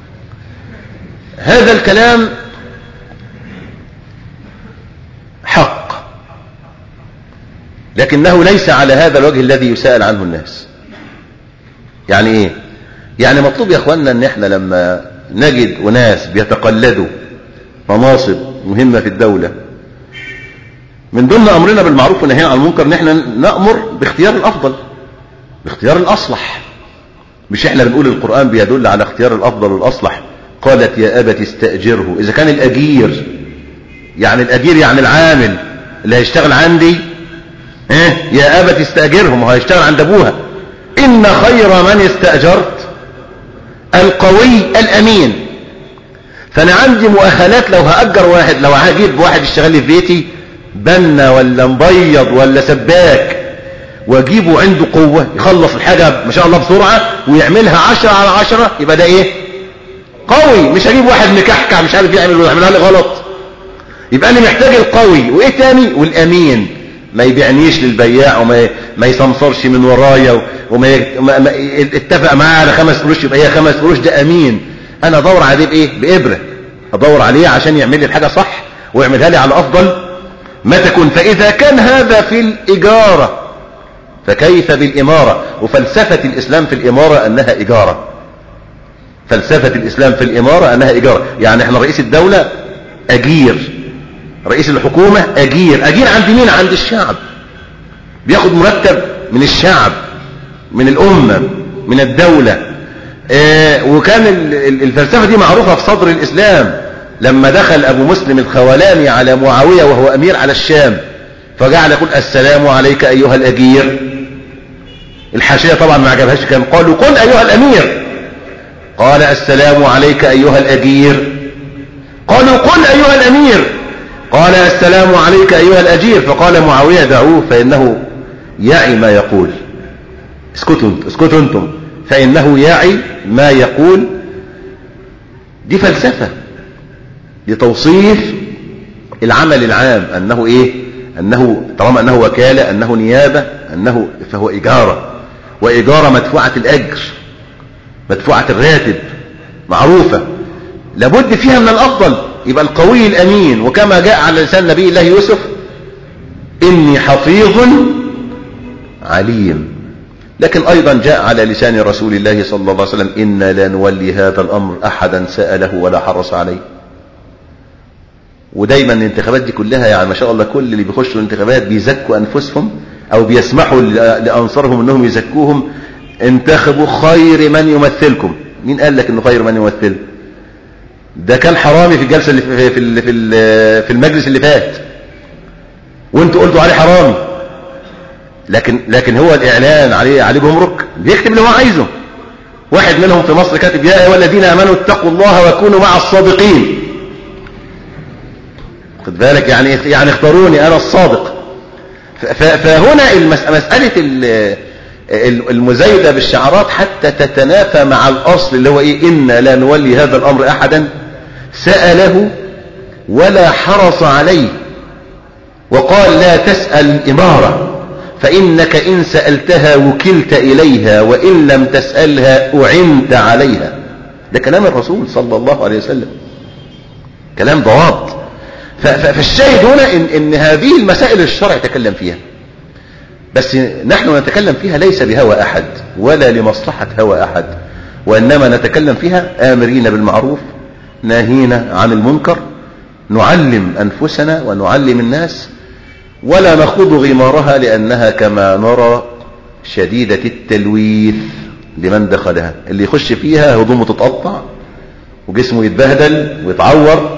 هذا الكلام حق لكنه ليس على هذا الوجه الذي يسأل عنه الناس يعني ايه يعني مطلوب يا اخواننا ان احنا لما نجد اناس بيتقلدوا مناصب مهمة في الدولة من ضمن امرنا بالمعروف والنهي عن المنكر ان احنا نأمر باختيار الافضل باختيار الاصلح مش احنا بنقول القرآن بيدل على اختيار الافضل والاصلح قالت يا ابت استأجره اذا كان الاجير يعني الاجير يعني العامل اللي هيشتغل عندي ايه يا ابت استأجرهم وهيشتغل عند ابوها ان خير من استأجرت القوي الامين فانا عندي مؤهلات لو هأجر واحد لو هجيب واحد يشتغل لي في بيتي بنا ولا مبيض ولا سباك واجيبه عنده قوة يخلص الحاجة ما شاء الله بسرعة ويعملها عشرة على عشرة يبقى ده ايه قوي مش هجيب واحد مكحكع مش عارف يعمل ويعملها لي غلط يبقى انا محتاج القوي وايه تاني والامين ما يبيعنيش للبياع وما ما يسمسرش من ورايا وما ي... ما... ما... اتفق معاه على خمس قروش يبقى هي خمس قروش ده امين انا ادور عليه بايه بابره ادور عليه عشان يعمل لي الحاجه صح ويعملها لي على افضل ما تكون فاذا كان هذا في الاجاره فكيف بالاماره وفلسفه الاسلام في الاماره انها اجاره فلسفه الاسلام في الاماره انها اجاره يعني احنا رئيس الدوله اجير رئيس الحكومة أجير أجير عند مين عند الشعب بياخد مرتب من الشعب من الأمة من الدولة آه وكان الفلسفة دي معروفة في صدر الإسلام لما دخل أبو مسلم الخولاني على معاوية وهو أمير على الشام فجعل يقول السلام عليك أيها الأجير الحاشية طبعا ما عجبهاش كان قالوا قل أيها الأمير قال السلام عليك أيها الأجير قالوا قل أيها الأمير قال السلام عليك أيها الأجير فقال معاوية دعوه فإنه يعي ما يقول اسكتوا اسكتوا انتم فإنه يعي ما يقول دي فلسفة لتوصيف العمل العام أنه إيه أنه طالما أنه وكالة أنه نيابة أنه فهو إجارة وإجارة مدفوعة الأجر مدفوعة الراتب معروفة لابد فيها من الأفضل يبقى القوي الأمين وكما جاء على لسان نبي الله يوسف إني حفيظ عليم لكن أيضا جاء على لسان رسول الله صلى الله عليه وسلم إنا لا نولي هذا الأمر أحدا سأله ولا حرص عليه ودايما الانتخابات دي كلها يعني ما شاء الله كل اللي بيخشوا الانتخابات بيزكوا أنفسهم أو بيسمحوا لأنصارهم أنهم يزكوهم انتخبوا خير من يمثلكم مين قال لك أنه خير من يمثل ده كان حرامي في الجلسة اللي في, في, في, في المجلس اللي فات وانتوا قلتوا عليه حرامي لكن لكن هو الاعلان عليه عليه جمرك بيكتب اللي هو عايزه واحد منهم في مصر كاتب يا ايها الذين امنوا اتقوا الله وكونوا مع الصادقين خد بالك يعني يعني اختاروني انا الصادق فهنا مساله المزايده بالشعارات حتى تتنافى مع الاصل اللي هو ايه انا لا نولي هذا الامر احدا ساله ولا حرص عليه وقال لا تسال الاماره فإنك إن سألتها وكلت إليها وإن لم تسألها أعنت عليها ده كلام الرسول صلى الله عليه وسلم كلام ضوابط فالشاهد هنا إن, إن هذه المسائل الشرع يتكلم فيها بس نحن نتكلم فيها ليس بهوى أحد ولا لمصلحة هوى أحد وإنما نتكلم فيها آمرين بالمعروف ناهين عن المنكر نعلم أنفسنا ونعلم الناس ولا نخوض غمارها لأنها كما نرى شديدة التلويث لمن دخلها اللي يخش فيها هدومه تتقطع وجسمه يتبهدل ويتعور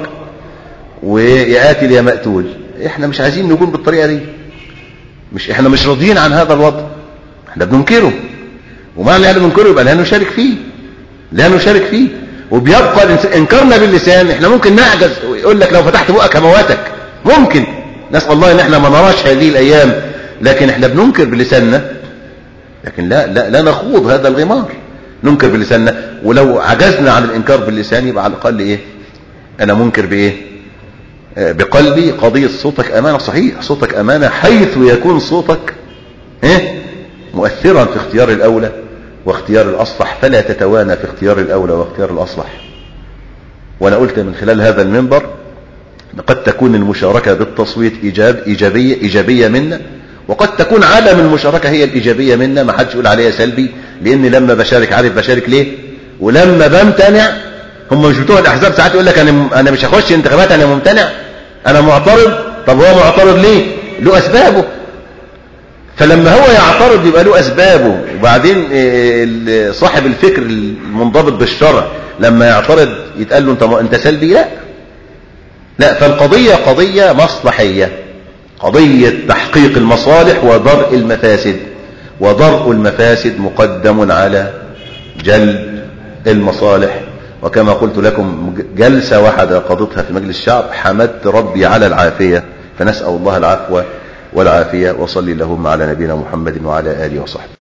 ويقاتل يا مقتول احنا مش عايزين نكون بالطريقة دي مش احنا مش راضيين عن هذا الوضع احنا بننكره ومعنى احنا بننكره يبقى لا نشارك فيه لا نشارك فيه وبيبقى انكارنا باللسان احنا ممكن نعجز ويقول لك لو فتحت بقك همواتك ممكن نسأل الله ان احنا ما نراش هذه الايام لكن احنا بننكر بلساننا لكن لا لا لا نخوض هذا الغمار ننكر بلساننا ولو عجزنا عن الانكار باللسان يبقى على الاقل ايه انا منكر بايه بقلبي قضية صوتك امانة صحيح صوتك امانة حيث يكون صوتك ايه مؤثرا في اختيار الاولى واختيار الاصلح فلا تتوانى في اختيار الاولى واختيار الاصلح وانا قلت من خلال هذا المنبر قد تكون المشاركة بالتصويت إيجاب إيجابية, إيجابية منا وقد تكون عدم المشاركة هي الإيجابية منا ما حدش يقول عليها سلبي لأن لما بشارك عارف بشارك ليه ولما بمتنع هم مش بتوع الأحزاب ساعات يقول لك أنا, أنا مش هخش انتخابات أنا ممتنع أنا معترض طب هو معترض ليه له أسبابه فلما هو يعترض يبقى له أسبابه وبعدين صاحب الفكر المنضبط بالشرع لما يعترض يتقال له انت, انت سلبي لا لا فالقضية قضية مصلحية قضية تحقيق المصالح ودرء المفاسد ودرء المفاسد مقدم على جلب المصالح وكما قلت لكم جلسة واحدة قضيتها في مجلس الشعب حمدت ربي على العافية فنسأل الله العفو والعافية وصلي اللهم على نبينا محمد وعلى آله وصحبه